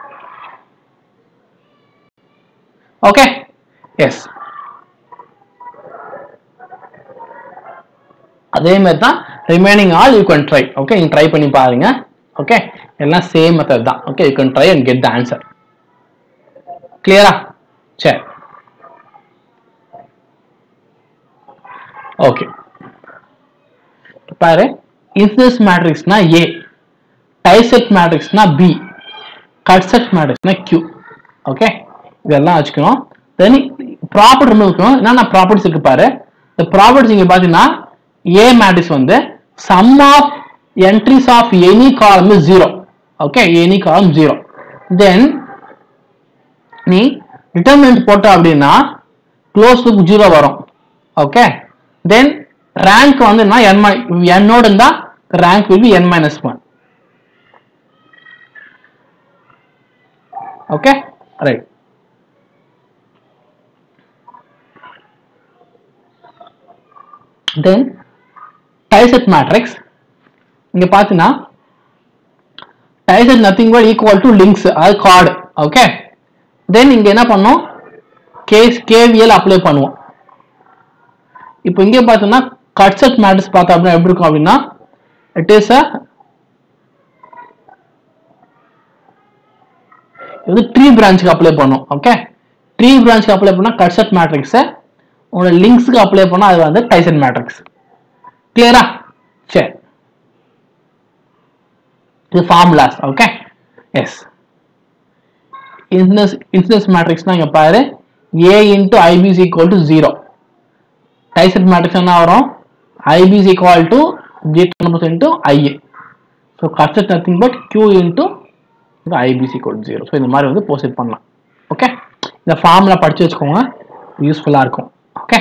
okay yes அதே மாதிரி தான் remaining all you can try okay நீங்க ட்ரை பண்ணி பாருங்க ஓகே எல்லாம் சேம் மெத்தட் தான் okay you can try and get the answer கிளியரா சரி ஓகே பாரு இன்சிடென்ஸ் மேட்ரிக்ஸ்னா ஏ டைசெட் மேட்ரிக்ஸ்னா பி கட்செட் மேட்ரிக்ஸ்னா கியூ ஓகே இதெல்லாம் வச்சுக்கணும் தென் ப்ராப்பர்ட்டி ரிமூவ் இருக்கணும் என்னென்ன ப்ராப்பர்ட்டிஸ் இருக்கு பாரு இந்த ப்ராப்பர்ட்டிஸ் இங்க பாத்தீங்கன்னா ஏ மேட்ரிக்ஸ் வந்து sum of entries of any column is zero okay any column zero then நீ டிட்டர்மினன்ட் போட்ட அப்படின்னா க்ளோஸ் லுக் ஜீரோ வரும் ஓகே தென் ரேங்க் வந்து என்ன n மை என்னோட இருந்தா rank will be n minus one okay right then tie set matrix இங்க பாத்தீங்கன்னா tie set nothing but equal to links அது கார்டு ஓகே தென் இங்க என்ன பண்ணோம் கேஸ் கேவிஎல் அப்ளை பண்ணுவோம் இப்போ இங்கே பார்த்தோம்னா கட்செட் மேட்ரிக்ஸ் பார்த்தா அப்படின்னா எப்படி இருக்கும் அப்படின்னா இட் இஸ் அ இது ட்ரீ பிரான்ச்சுக்கு அப்ளை பண்ணும் ஓகே ட்ரீ பிரான்ச்சுக்கு அப்ளை பண்ணா கட்செட் மேட்ரிக்ஸை உங்களோட லிங்க்ஸ்க்கு அப்ளை பண்ணா அது வந்து டைசன் மேட்ரிக்ஸ் கிளியரா சரி இது formulas okay yes incidence incidence மேட்ரிக்ஸ்னா இங்க பாரு A into IB is equal to zero tie set matrix என்ன வரும் IB is equal to G twenty into IA so cut set nothing but Q into IB is equal zero so இந்த மாதிரி வந்து post பண்ணலாம் okay இந்த ஃபார்முலா படிச்சு வச்சுக்கோங்க யூஸ்ஃபுல்லாக இருக்கும் ஓகே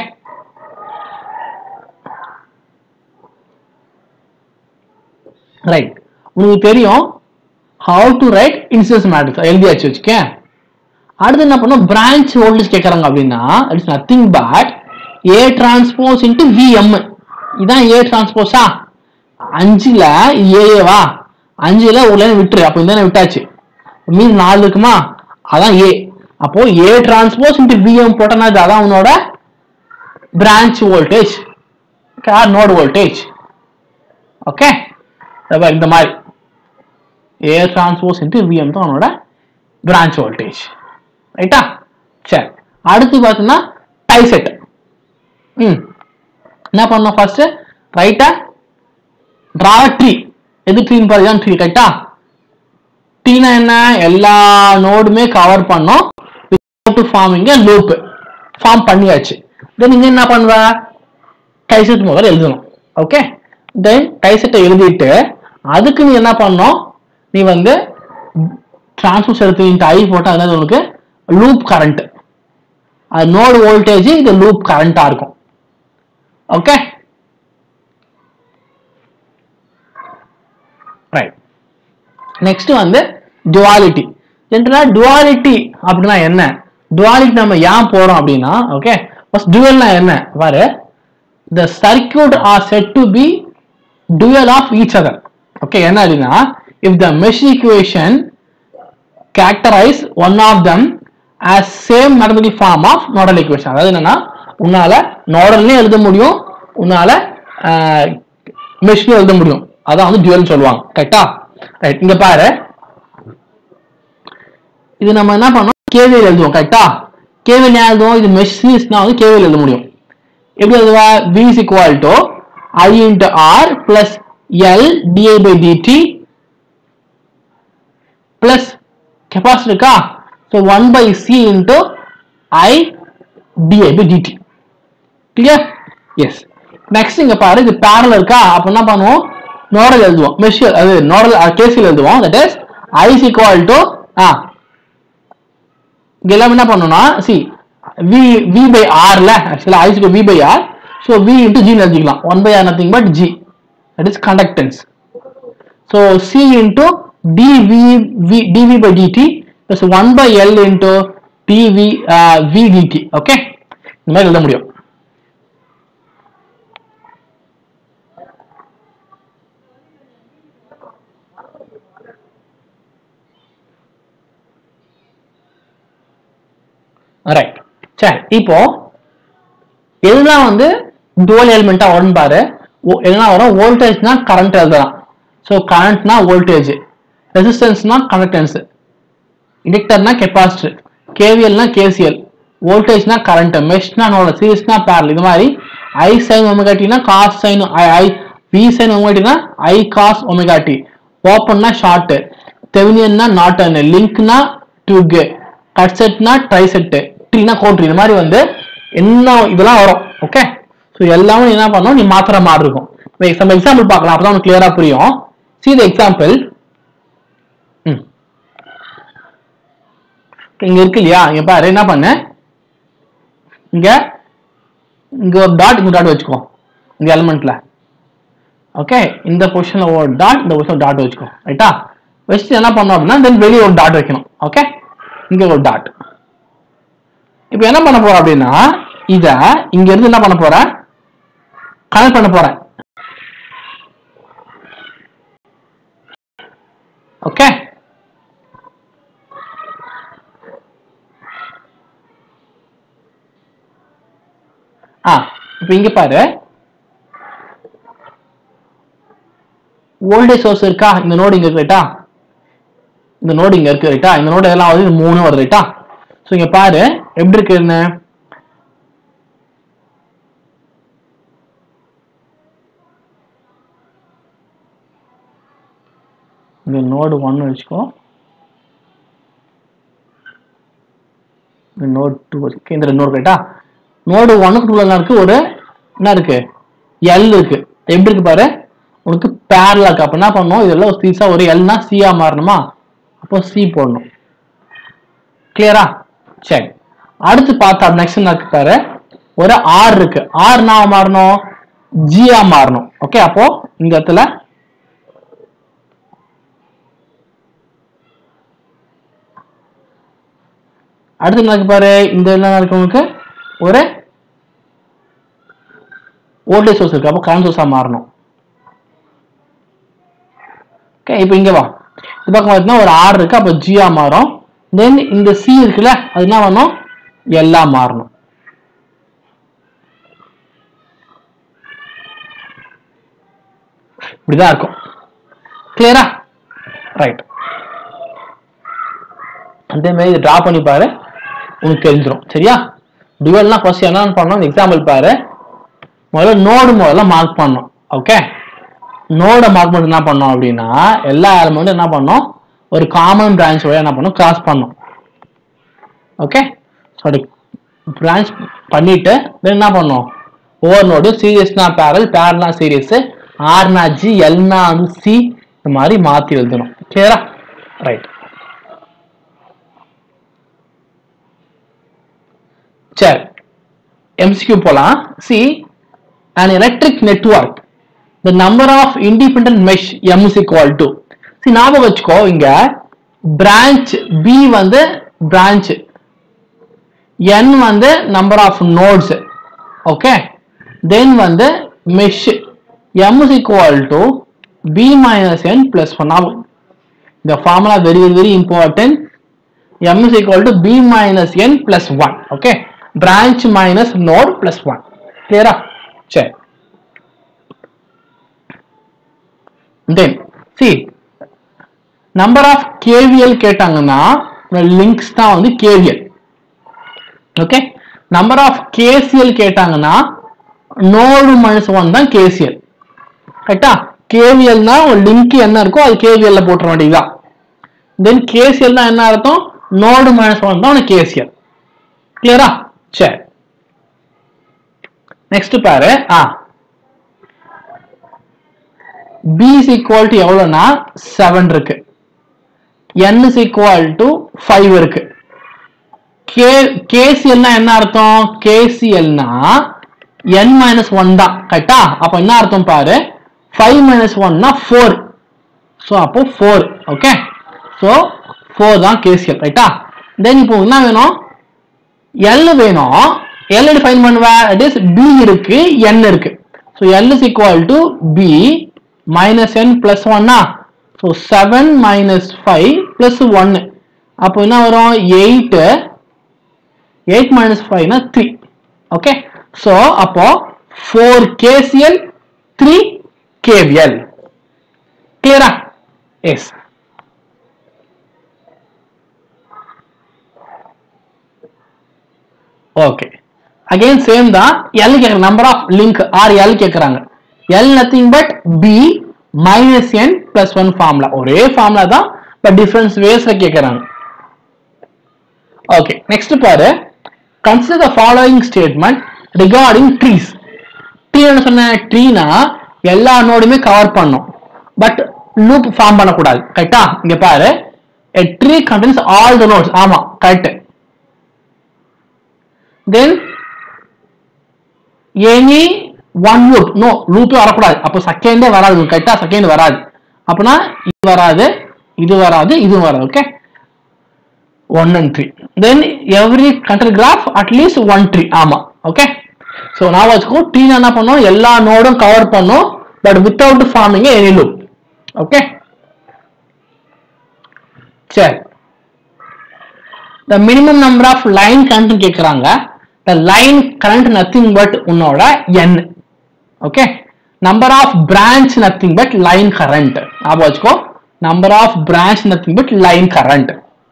ரைட் உங்களுக்கு தெரியும் how to write incidence matrix எழுதியாச்சு வச்சுக்கேன் அடுத்து என்ன பண்ணோம் பிரான்ச் வோல்டேஜ் கேட்கறாங்க அப்படின்னா it's nothing but A transpose into VM இதான் ஏ டிரான்ஸ்போஸா அஞ்சுல ஏஏவா அஞ்சுல ஒரு லைன் விட்டுரு அப்போ இந்த விட்டாச்சு மீன் நாலு இருக்குமா அதான் ஏ அப்போ ஏ டிரான்ஸ்போஸ் இன்ட்டு விஎம் போட்டனா இது அதான் உன்னோட branch voltage node voltage okay இந்த மாதிரி ஏ டிரான்ஸ்போஸ் இன்ட்டு விஎம் தான் உன்னோட பிரான்ச் வோல்டேஜ் ரைட்டா சரி அடுத்து பார்த்தீங்கன்னா டைசெட் ம் என்ன பண்ணோம் ஃபர்ஸ்ட் ரைட்டா டிரா ட்ரீ எது ட்ரீன்னு பாருங்க ட்ரீ கரெக்டா ட்ரீனா என்ன எல்லா நோடுமே கவர் பண்ணோம் டு ஃபார்மிங் லூப் ஃபார்ம் பண்ணியாச்சு தென் இங்க என்ன பண்ணுவ டைசெட் முதல்ல எழுதணும் ஓகே தென் டைசெட்டை எழுதிட்டு அதுக்கு நீ என்ன பண்ணணும் நீ வந்து டிரான்ஸ்போஸ் எடுத்து ஐ போட்டா அதாவது உனக்கு லூப் கரண்ட் அது நோடு வோல்டேஜ் இது லூப் கரண்டா இருக்கும் ஓகே ரைட் நெக்ஸ்ட் வந்து டுவாலிட்டி ஜென்ரலா டுவாலிட்டி அப்படின்னா என்ன டுவாலிட்டி நம்ம ஏன் போறோம் அப்படின்னா ஓகே ஃபர்ஸ்ட் டுவல்னா என்ன பாரு the circuit are said to be dual of each other okay என்ன அப்படின்னா if the mesh equation characterize one of them as same mathematical form of nodal equation அதாவது என்னன்னா உன்னால நோடல்லையும் எழுத முடியும் உன்னால மெஷ்லையும் எழுத முடியும் அதான் வந்து dual சொல்லுவாங்க கரெக்டா ரைட் இங்க பாரு இது நம்ம என்ன பண்ணோம் கேவிஎல் எழுதுவோம் கரெக்டா கேவிஎல் ஏன் எழுதுவோம் இது மெஷ் சீரிஸ்னா வந்து கேவிஎல் எழுத முடியும் எப்படி எழுதுவா v is equal to i into r plus l di by dt plus capacity இருக்கா so 1 by c into i di by dt clear yes next இங்க பாரு இது parallel இருக்கா அப்ப என்ன பண்ணுவோம் நோடல் எழுதுவோம் மெஷியல் அது நோடல் கேசில் எழுதுவோம் that is i is equal to ஆ இங்க எல்லாம் என்ன பண்ணணும்னா C v v by r ல ஆக்சுவலா i is equal to v by r so v into g னு எழுதிக்கலாம் 1 by r nothing but g that is conductance so c into dv v, dv by dt plus 1 by l into dv uh, v dt okay இந்த மாதிரி எழுத முடியும் right சரி இப்போ எதுலாம் வந்து dual எலிமெண்டா வரும்னு பாரு ஓ- எதுனா வரும் வோல்டேஜ்னா கரண்ட் எழுதலாம் ஸோ கரண்ட்னா வோல்டேஜ் ரெசிஸ்டன்ஸ்னா கண்டக்டன்ஸ் இண்டக்டர்னா கெப்பாசிட்டர் கேவிஎல்னா கேசிஎல் வோல்டேஜ்னா கரண்ட் மெஷ்னா நோட சீரிஸ்னா பேரல் இது மாதிரி ஐ சைன் ஒமெகாட்டினா cos sine I I V sine ஒமெகாட்டினா ஐ காஸ் ஒமெகாட்டி ஓப்பன்னா ஷார்ட் தெவினியன்னா நாட் அன் லிங்க்னா டியூக் கட் செட்னா ட்ரை செட்டு ட்ரீனா கோட்ரி இந்த மாதிரி வந்து என்ன இதெல்லாம் வரும் ஓகே ஸோ எல்லாமே நீ என்ன பண்ணணும் நீ மாத்திர மாதிரி இருக்கும் நம்ம எக்ஸாம்பிள் பார்க்கலாம் அப்பதான் உனக்கு கிளியரா புரியும் see the எக்ஸாம்பிள் இங்க இருக்கு இல்லையா இங்க பாரு என்ன பண்ண இங்க இங்க ஒரு டாட் இங்க டாட் வச்சுக்கோ இந்த எலிமெண்ட்ல ஓகே இந்த பொசிஷன்ல ஒரு டாட் இந்த பொசிஷன் டாட் வச்சுக்கோ ரைட்டா வச்சுட்டு என்ன பண்ணோம் அப்படின்னா தென் வெளியே ஒரு டாட் வைக்கணும் ஓகே இங்க ஒரு டாட் இப்போ என்ன பண்ண போறோம் அப்படின்னா இத இங்க இருந்து என்ன பண்ண போறேன் கனெக்ட் பண்ண போறேன் ஓகே ஆ இப்போ இங்க பாரு வோல்டேஜ் சோர்ஸ் இருக்கா இந்த நோடு இங்க இருக்கு ரைட்டா இந்த நோடு இங்க இருக்கு ரைட்டா இந்த நோடு எல்லாம் வந்து இது மூணு வருது ரைட்டா ஸோ இங்க பாரு எப்படி இருக்கு என்ன இங்க நோடு ஒன்னு வச்சுக்கோ இந்த நோடு டூ இருக்கு இந்த ரெண்டு நோடு ரைட்டா நோடு ஒன்னுக்கு டூல என்ன இருக்கு ஒரு என்ன இருக்கு எல் இருக்கு எப்படி இருக்கு பாரு உனக்கு பேரலா இருக்கு அப்ப என்ன பண்ணணும் இதெல்லாம் ஒரு சீஸா ஒரு எல்னா சியா மாறணுமா அப்போ சி போடணும் கிளியரா சரி அடுத்து பார்த்தா நெக்ஸ்ட் என்ன இருக்கு பாரு ஒரு ஆர் இருக்கு ஆர் நான் மாறணும் ஜியா மாறணும் ஓகே அப்போ இந்த இடத்துல அடுத்து என்ன இருக்கு பாரு இந்த என்ன இருக்கு உங்களுக்கு ஒரு வோல்டேஜ் சோர்ஸ் இருக்கு அப்போ கரண்ட் சோர்ஸா மாறணும் ஓகே இப்போ இங்க வா இது பக்கம் பார்த்தீங்கன்னா ஒரு ஆர் இருக்கு அப்போ ஜியா மாறும் தென் இந்த சி இருக்குல்ல அது என்ன பண்ணும் எல்லாம் மாறணும் இப்படிதான் இருக்கும் கிளியரா ரைட் அதே மாதிரி இதை டிரா பண்ணி பாரு உனக்கு தெரிஞ்சிடும் சரியா டுவெல்னா ஃபர்ஸ்ட் என்ன பண்ணணும் எக்ஸாம்பிள் பாரு முதல்ல நோடு முதல்ல மார்க் பண்ணணும் ஓகே நோட மார்க் பண்ணி என்ன பண்ணோம் அப்படின்னா எல்லா எலமெண்ட்டும் என்ன பண்ணோம் ஒரு காமன் பிரான்ச் வழியா என்ன பண்ணோம் கிராஸ் பண்ணோம் ஓகே ஸோ அது பிரான்ச் பண்ணிட்டு then என்ன பண்ணோம் ஒவ்வொரு நோடு சீரியஸ்னா பேரல் பேரல்னா சீரியஸ் ஆர்னா ஜி எல்னா வந்து சி இந்த மாதிரி மாத்தி எழுதணும் கிளியரா ரைட் சரி எம்சிக்யூ போலாம் C an electric network the number of independent mesh m is equal to see ஞாபகம் வச்சுக்கோ இங்க branch b வந்து branch n வந்து number of nodes okay then வந்து mesh m is equal to b minus n plus 1 now the formula very very very important m is equal to b minus n plus 1 okay branch minus node plus 1 clear ஆ சரி then see number of KVL கேட்டாங்கன்னா links தான் வந்து KVL okay number of KCL கேட்டாங்கன்னா node minus one தான் KCL கரெக்டா கேவிஎல்னா ஒரு link என்ன இருக்கோ அது கேவிஎல்ல போட்டுற வேண்டியதுதான் தென் கேசிஎல் தான் என்ன அர்த்தம் நோடு மைனஸ் ஒன் தான் கேசிஎல் கிளியரா சரி நெக்ஸ்ட் பாரு ah B is equal to எவ்வளோனா செவன் இருக்கு n is equal to five இருக்கு கே கேசிஎல்னா என்ன அர்த்தம் கேசிஎல்னா n மைனஸ் ஒன் தான் கரெக்டா அப்போ என்ன அர்த்தம் பாரு ஃபைவ் மைனஸ் ஒன்னா ஃபோர் ஸோ அப்போ ஃபோர் ஓகே ஸோ ஃபோர் தான் கேசிஎல் ரைட்டா தென் இப்போ என்ன வேணும் எல் வேணும் எல் டிஃபைன் பண்ணுவேன் இட் இஸ் பி இருக்கு n இருக்கு so L is equal to B minus N plus ஒன்னா so seven minus five plus ஒன்னு அப்போ என்ன வரும் எயிட் எயிட் மைனஸ் ஃபைவ்னா த்ரீ ஓகே ஸோ அப்போ ஃபோர் கேசிஎல் த்ரீ கேவிஎல் கிளியரா எஸ் ஓகே அகைன் சேம் தான் எல் கேட்குற number of link or L கேட்குறாங்க L nothing but B minus N plus one formula ஒரே ஃபார்முலா தான் பட் டிஃபரன்ஸ் வேஸ்ல கேட்குறாங்க ஓகே நெக்ஸ்ட் பாரு consider the following statement regarding trees tree என்ன சொன்ன ட்ரீனா எல்லா நோடுமே கவர் பண்ணும் பட் லூப் ஃபார்ம் பண்ணக்கூடாது கரெக்டா இங்க பாரு a tree contains all the nodes ஆமா correct then any one loop no லூப்பே வரக்கூடாது அப்போ செகண்டே வராது கரெக்டா செகண்ட் வராது அப்பனா இது வராது இது வராது இதுவும் வராது okay one and three then every country graph at least one tree ஆமா ஓகே ஸோ நான் வச்சுக்கோ ட்ரீ என்ன பண்ணும் எல்லா நோடும் கவர் பண்ணும் but without forming any loop okay சரி the minimum number of line current கேட்குறாங்க the line current nothing but உன்னோட N okay number of branch nothing but line current ஞாபகம் வச்சுக்கோ number of branch nothing but line current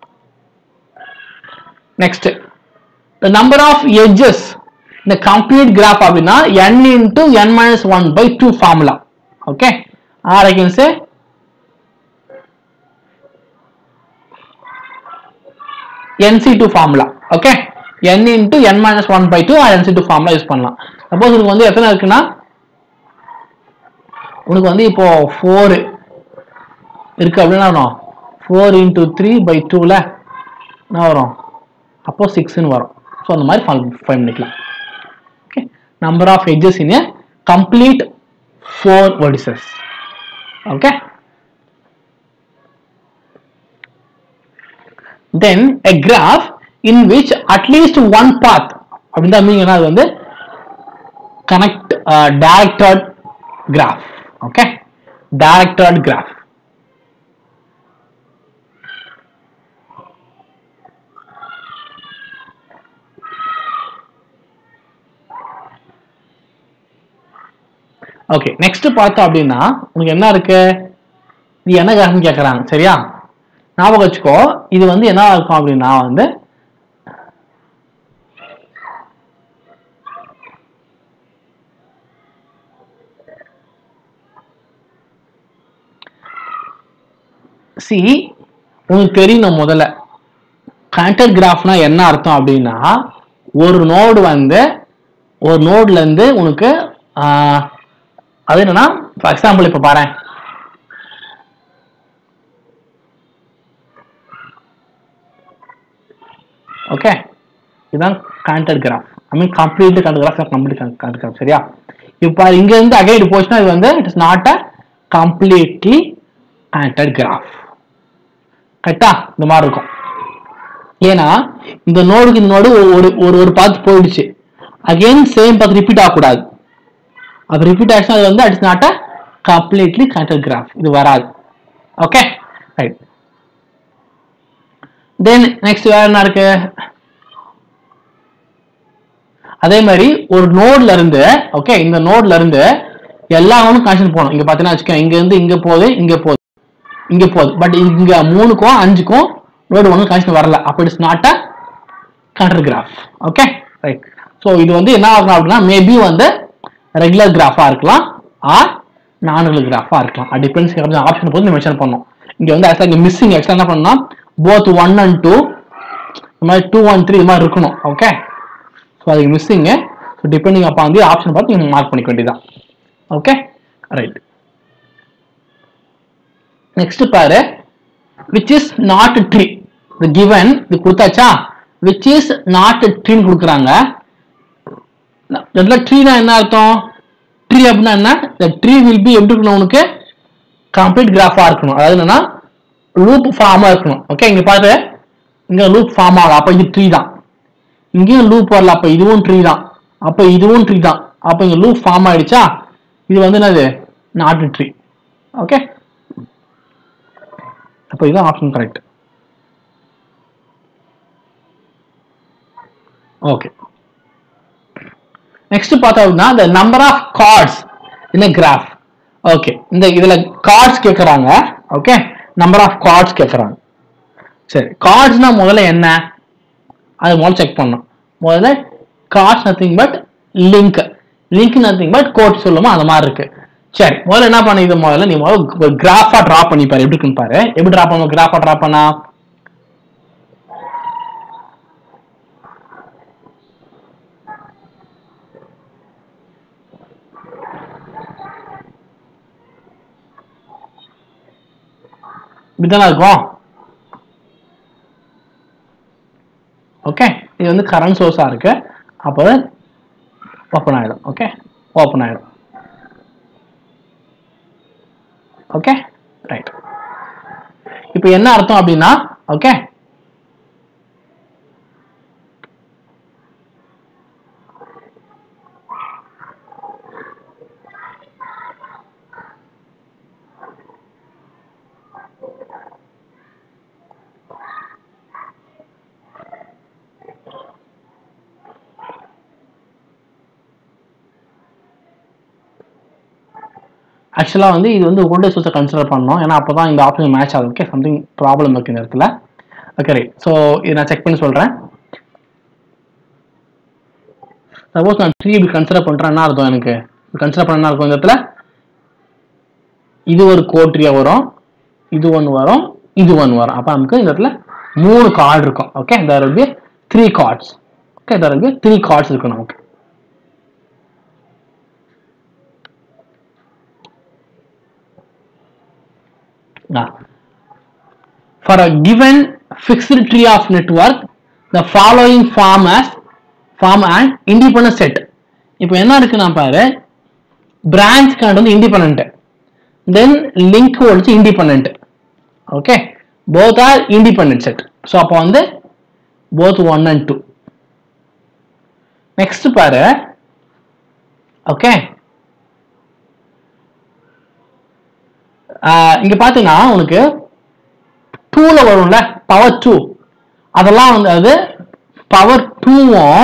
next the number of edges இந்த complete graph அப்படின்னா n into N minus one by two formula okay or I can say NC2 formula okay n into N minus one by two or NC2 formula use பண்ணலாம் suppose உனக்கு வந்து எத்தனை இருக்குன்னா உனக்கு வந்து இப்போ ஃபோர் இருக்கு அப்படின்னா வரும் ஃபோர் இன்டூ த்ரீ பை டூவில் என்ன வரும் அப்போ சிக்ஸ்னு வரும் ஸோ அந்த மாதிரி ஃபைன் ஃபைன் பண்ணிக்கலாம் okay number of edges in a complete four vertices ஓகே then a graph in which at least one path அப்படின்னு தான் மீனிங் அது வந்து connect directed graph okay directed graph okay next பார்த்தோம் அப்படின்னா உனக்கு என்ன இருக்கு இது என்ன கிராஃப்னு கேட்குறாங்க சரியா ஞாபகம் வச்சுக்கோ இது வந்து என்ன இருக்கும் அப்படின்னா வந்து சி உனக்கு தெரியணும் முதல்ல கனெக்டட் கிராஃப்னா என்ன அர்த்தம் அப்படின்னா ஒரு நோடு வந்து ஒரு நோட்ல இருந்து உனக்கு ஆஹ், அது என்னன்னா ஃபார் எக்ஸாம்பிள் இப்போ பாரு ஓகே இதுதான் connected graph I mean complete connect graph complete connect graph சரியா இப்போ இங்க இருந்து அகைன் இது போச்சுன்னா இது வந்து it is not a completely connected graph கரெக்டா இந்த மாதிரி இருக்கும் ஏன்னா இந்த நோடுக்கு இந்த நோடு ஒரு ஒரு ஒரு பாத் போயிடுச்சு அகைன் சேம் பாத் ரிப்பீட் ஆகக்கூடாது அது ரிப்பீட் ஆச்சுன்னா அது வந்து it's not a completely connected graph இது வராது ஓகே ரைட் தென் நெக்ஸ்ட் வேற என்ன இருக்கு அதே மாதிரி ஒரு நோட்ல இருந்து ஓகே இந்த நோட்ல இருந்து எல்லா நோடும் கனெக்ஷன் போகணும் இங்க பாத்தீங்கன்னா வச்சுக்கோங்க இங்க இருந்து இங்க போகுது இங்க போகுது இங்க போகுது பட் இங்க மூணுக்கும் அஞ்சுக்கும் நோடு ஒன்று கனெக்ஷன் வரல அப்போ it's not a counter graph okay right so இது வந்து என்ன ஆகும் அப்படின்னா மேபி வந்து ரெகுலர் கிராஃபா இருக்கலாம் ஆர் நான் ரெகுலர் கிராஃபா இருக்கலாம் அது டிபெண்ட்ஸ் ஆப்ஷன் போது மென்ஷன் பண்ணோம் இங்க வந்து ஆக்சுவலாக இங்க மிஸ்ஸிங் ஆக்சுவலாக என்ன பண்ணா போத் ஒன் அண்ட் டூ இந்த மாதிரி டூ ஒன் த்ரீ இது மாதிரி இருக்கணும் ஓகே ஸோ அதுக்கு மிஸ்ஸிங்கு ஸோ டிபெண்டிங் அப்போ வந்து ஆப்ஷன் பார்த்து நீங்கள் மார்க் பண்ணிக்க வேண்டியதான் ஓகே ரைட் நெக்ஸ்ட் பாரு விச் இஸ் நாட் ட்ரீ இது கிவன் இது கொடுத்தாச்சா விச் இஸ் நாட் ட்ரீன்னு கொடுக்குறாங்க ஜென்ரலாக ட்ரீனா என்ன அர்த்தம் ட்ரீ அப்படின்னா என்ன இந்த ட்ரீ வில் பி எப்படி இருக்கணும் உனக்கு கம்ப்ளீட் கிராஃபா இருக்கணும் அதாவது என்னன்னா லூப் ஃபார்மா இருக்கணும் ஓகே இங்க பாரு இங்க லூப் ஃபார்ம் ஆகும் அப்ப இது ட்ரீ தான் இங்கேயும் லூப் வரல அப்ப இதுவும் ட்ரீ தான் அப்ப இதுவும் ட்ரீ தான் அப்ப இங்க லூப் ஃபார்ம் ஆயிடுச்சா இது வந்து என்னது நாட்டு ட்ரீ ஓகே அப்ப இதுதான் ஆப்ஷன் கரெக்ட் ஓகே நெக்ஸ்ட் பார்த்தோம் அப்படின்னா the number of cards in a graph okay இந்த இதுல கார்ட்ஸ் கேக்குறாங்க ஓகே நம்பர் ஆஃப் கார்ட்ஸ் கேக்குறாங்க சரி கார்ட்ஸ்னா முதல்ல என்ன அது முதல்ல செக் பண்ணணும் முதல்ல chords nothing but link link nothing but கோட் சொல்லுமா அந்த மாதிரி இருக்கு சரி முதல்ல என்ன பண்ணி இது முதல்ல நீ முதல்ல ஒரு கிராஃபா டிரா பண்ணி பாரு எப்படி இருக்குன்னு பாரு எப்படி டிரா பண்ணுவோம் கிராஃபா டிரா பண்ணா இப்படிதானே இருக்கும் ஓகே இது வந்து கரண்ட் சோர்ஸா இருக்கு அப்போ ஓப்பன் ஆயிடும் ஓகே ஓப்பன் ஆயிடும் ஓகே ரைட் இப்போ என்ன அர்த்தம் அப்படின்னா ஓகே ஆக்சுவலாக வந்து இது வந்து ஓல்டேஜ் சோர்ஸை கன்சிடர் பண்ணோம் ஏன்னா அப்போ தான் இந்த ஆப்ஷன் மேட்ச் ஆகுது ஓகே சம்திங் ப்ராப்ளம் இருக்கு இந்த இடத்துல ஓகே ரைட் ஸோ இதை நான் செக் பண்ணி சொல்கிறேன் சப்போஸ் நான் த்ரீ இப்படி கன்சிடர் பண்ணுறேன் என்ன அர்த்தம் எனக்கு கன்சிடர் பண்ண என்ன இருக்கும் இந்த இடத்துல இது ஒரு கோட்ரியா வரும் இது ஒன்று வரும் இது ஒன்று வரும் அப்போ நமக்கு இந்த இடத்துல மூணு கார்டு இருக்கும் okay there will be three chords okay there will be three chords இருக்கும் நமக்கு Now, for a given fixed tree of network, the following form as form an independent set. இப்போ என்ன இருக்குன்னா பாரு பிரான்ச் கரண்ட் வந்து independent then link வந்து independent okay both are independent set so அப்போ வந்து both one and two next பாரு okay இங்க பாத்தீங்கன்னா உனக்கு டூல வரும்ல பவர் டூ அதெல்லாம் வந்து அது பவர் டூவும்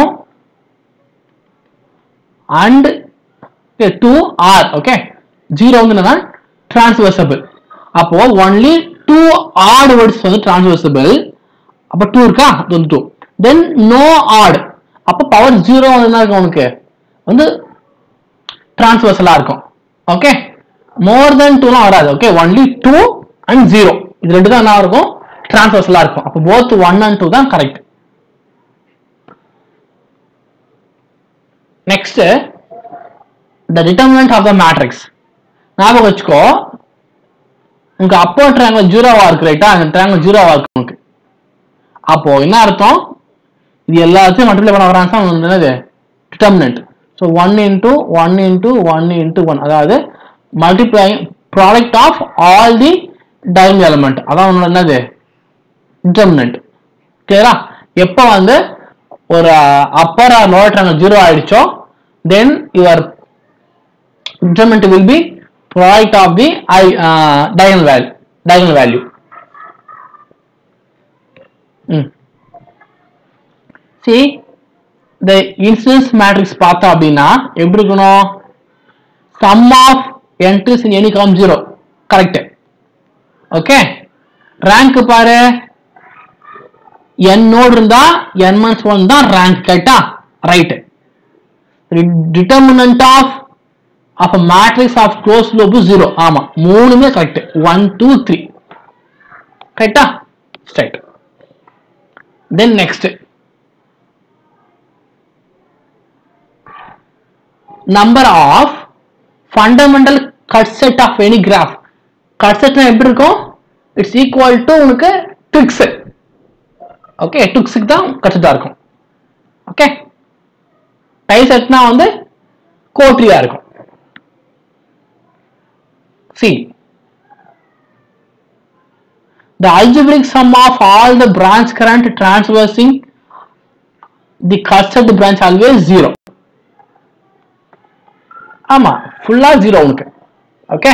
and two are okay zero வந்து என்னன்னா டிரான்ஸ்வர்சபிள் அப்போ ஒன்லி டூ ஆட் வேர்ட்ஸ் வந்து டிரான்ஸ்வர்சபிள் அப்போ டூ இருக்கா அது வந்து டூ தென் நோ ஆட் அப்போ பவர் ஜீரோ வந்து என்ன இருக்கும் உனக்கு வந்து டிரான்ஸ்வர்சலா இருக்கும் ஓகே மோர் தென் டூலாம் வராது okay only two and zero இது ரெண்டு தான் என்ன இருக்கும் டிரான்ஸ்வர்சலா இருக்கும் அப்போ போத் ஒன் அண்ட் டூ தான் correct next the determinant of the matrix ஞாபகம் வச்சுக்கோ உங்க அப்போ ட்ரையாங்கிள் ஜீரோவா இருக்கு ரைட்டா அந்த ட்ரையாங்கிள் ஜீரோவா இருக்கு உனக்கு அப்போ என்ன அர்த்தம் இது எல்லாத்தையும் மல்டிப்ளை பண்ண வர ஆன்சர் என்னது determinant so one into one into one into one அதாவது multiply product of all the time element அதான் உன்னோட என்னது டிட்டர்மினன்ட் கிளியரா எப்போ வந்து ஒரு upper or lower triangle zero ஆயிடுச்சோ then your determinant will be product of the I, uh, diagonal value diagonal value mm. see the instance matrix பார்த்தா அப்படின்னா எப்படி இருக்கணும் sum of entries in any column zero correct okay rank பாரு n node இருந்தா n minus 1 தான் rank கரெக்டா right determinant of of a matrix of closed loop zero ஆமா மூணுமே கரெக்ட் ஒன் டூ த்ரீ கரெக்டா straight then next number of fundamental cut set of any graph cut செட்னா எப்படி இருக்கும் it's equal to உனக்கு twigs okay ட்ரிக்ஸுக்கு தான் cut செட்டா இருக்கும் ஓகே டை செட்னா வந்து கோட்ரியா இருக்கும் See, the algebraic sum of all the branch current transversing the cursed branch always zero. ஆமா ஃபுல்லா ஜீரோ உனக்கு ஓகே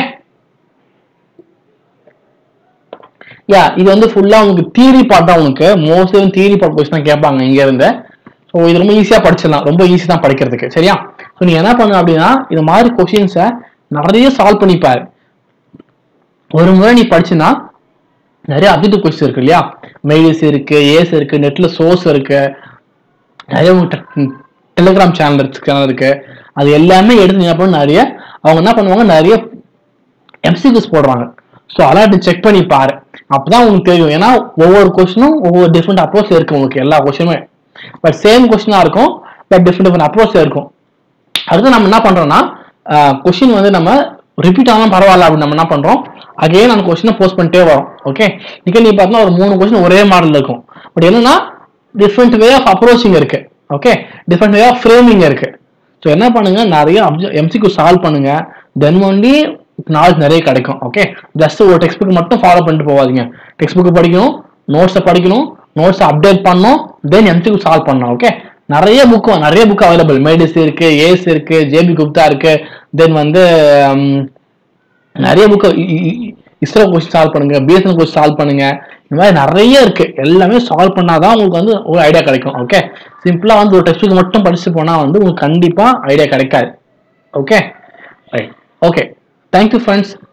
யா இது வந்து ஃபுல்லா உனக்கு தியரி பார்ட் தான் உனக்கு மோஸ்ட்லி தியரி பார்ட் கொஸ்டின் தான் கேட்பாங்க இங்க இருந்து ஸோ இது ரொம்ப ஈஸியா படிச்சிடலாம் ரொம்ப ஈஸி தான் படிக்கிறதுக்கு சரியா ஸோ நீ என்ன பண்ணு அப்படின்னா இது மாதிரி கொஸ்டின்ஸை நிறைய சால்வ் பண்ணிப்பாரு ஒரு முறை நீ படிச்சுனா நிறைய அப்ஜெக்டிவ் கொஸ்டின் இருக்கு இல்லையா மெயில்ஸ் இருக்கு ஏஸ் இருக்கு நெட்ல சோர்ஸ் இருக்கு நிறைய டெலிகிராம் சேனல் இருக்கு சேனல் இருக்கு அது எல்லாமே எடுத்து நீங்க பண்ண நிறைய அவங்க என்ன பண்ணுவாங்க நிறைய எம்சிக்யூஸ் போடுறாங்க ஸோ அதெல்லாம் நீ செக் பண்ணி பாரு அப்பதான் உங்களுக்கு தெரியும் ஏன்னா ஒவ்வொரு கொஸ்டினும் ஒவ்வொரு டிஃப்ரெண்ட் அப்ரோச் இருக்கு உங்களுக்கு எல்லா கொஸ்டினுமே பட் சேம் கொஸ்டினா இருக்கும் பட் டிஃப்ரெண்ட் டிஃப்ரெண்ட் அப்ரோச் இருக்கும் அடுத்து நம்ம என்ன பண்றோம்னா கொஸ்டின் வந்து நம்ம ரிப்பீட் ஆனாலும் பரவாயில்ல அப்படின்னு நம்ம என்ன பண்றோம் அகைன் அந்த கொஸ்டினை போஸ்ட் பண்ணிட்டே வரோம் ஓகே இங்கே நீ பார்த்தீங்கன்னா ஒரு மூணு கொஸ்டின் ஒரே மாடல் இருக்கும் பட் என்னன்னா டிஃப்ரெண்ட் வே ஆஃப் அப்ரோச்சிங் இருக்கு okay different way of framing இருக்கு ஸோ என்ன பண்ணுங்க நிறைய எம்சிக்கு சால்வ் பண்ணுங்க தென் ஒன்லி நாலேஜ் நிறைய கிடைக்கும் ஓகே ஜஸ்ட் ஒரு டெக்ஸ்ட் புக் மட்டும் ஃபாலோ பண்ணிட்டு போகாதீங்க டெக்ஸ்ட் புக் படிக்கணும் நோட்ஸை படிக்கணும் நோட்ஸை அப்டேட் பண்ணணும் தென் எம்சிக்கு சால்வ் பண்ணணும் ஓகே நிறைய புக்கு நிறைய புக் அவைலபிள் மேடிஸ் இருக்கு ஏஸ் இருக்கு ஜேபி குப்தா இருக்கு தென் வந்து ம், நிறைய புக்கு இஸ்ரோ கொஸ்டின் சால்வ் பண்ணுங்க பிஎஸ்என் கொஸ்டின் சால்வ் பண்ணுங்க இந்த மாதிரி நிறைய இருக்கு எல்லாமே சால்வ் பண்ணாதான் உங்களுக்கு வந்து ஒரு ஐடியா கிடைக்கும் ஓகே சிம்பிளா வந்து ஒரு டெக்ஸ்ட் புக் மட்டும் படிச்சுட்டு போனா வந்து உங்களுக்கு கண்டிப்பா ஐடியா கிடைக்காது okay right okay thank you friends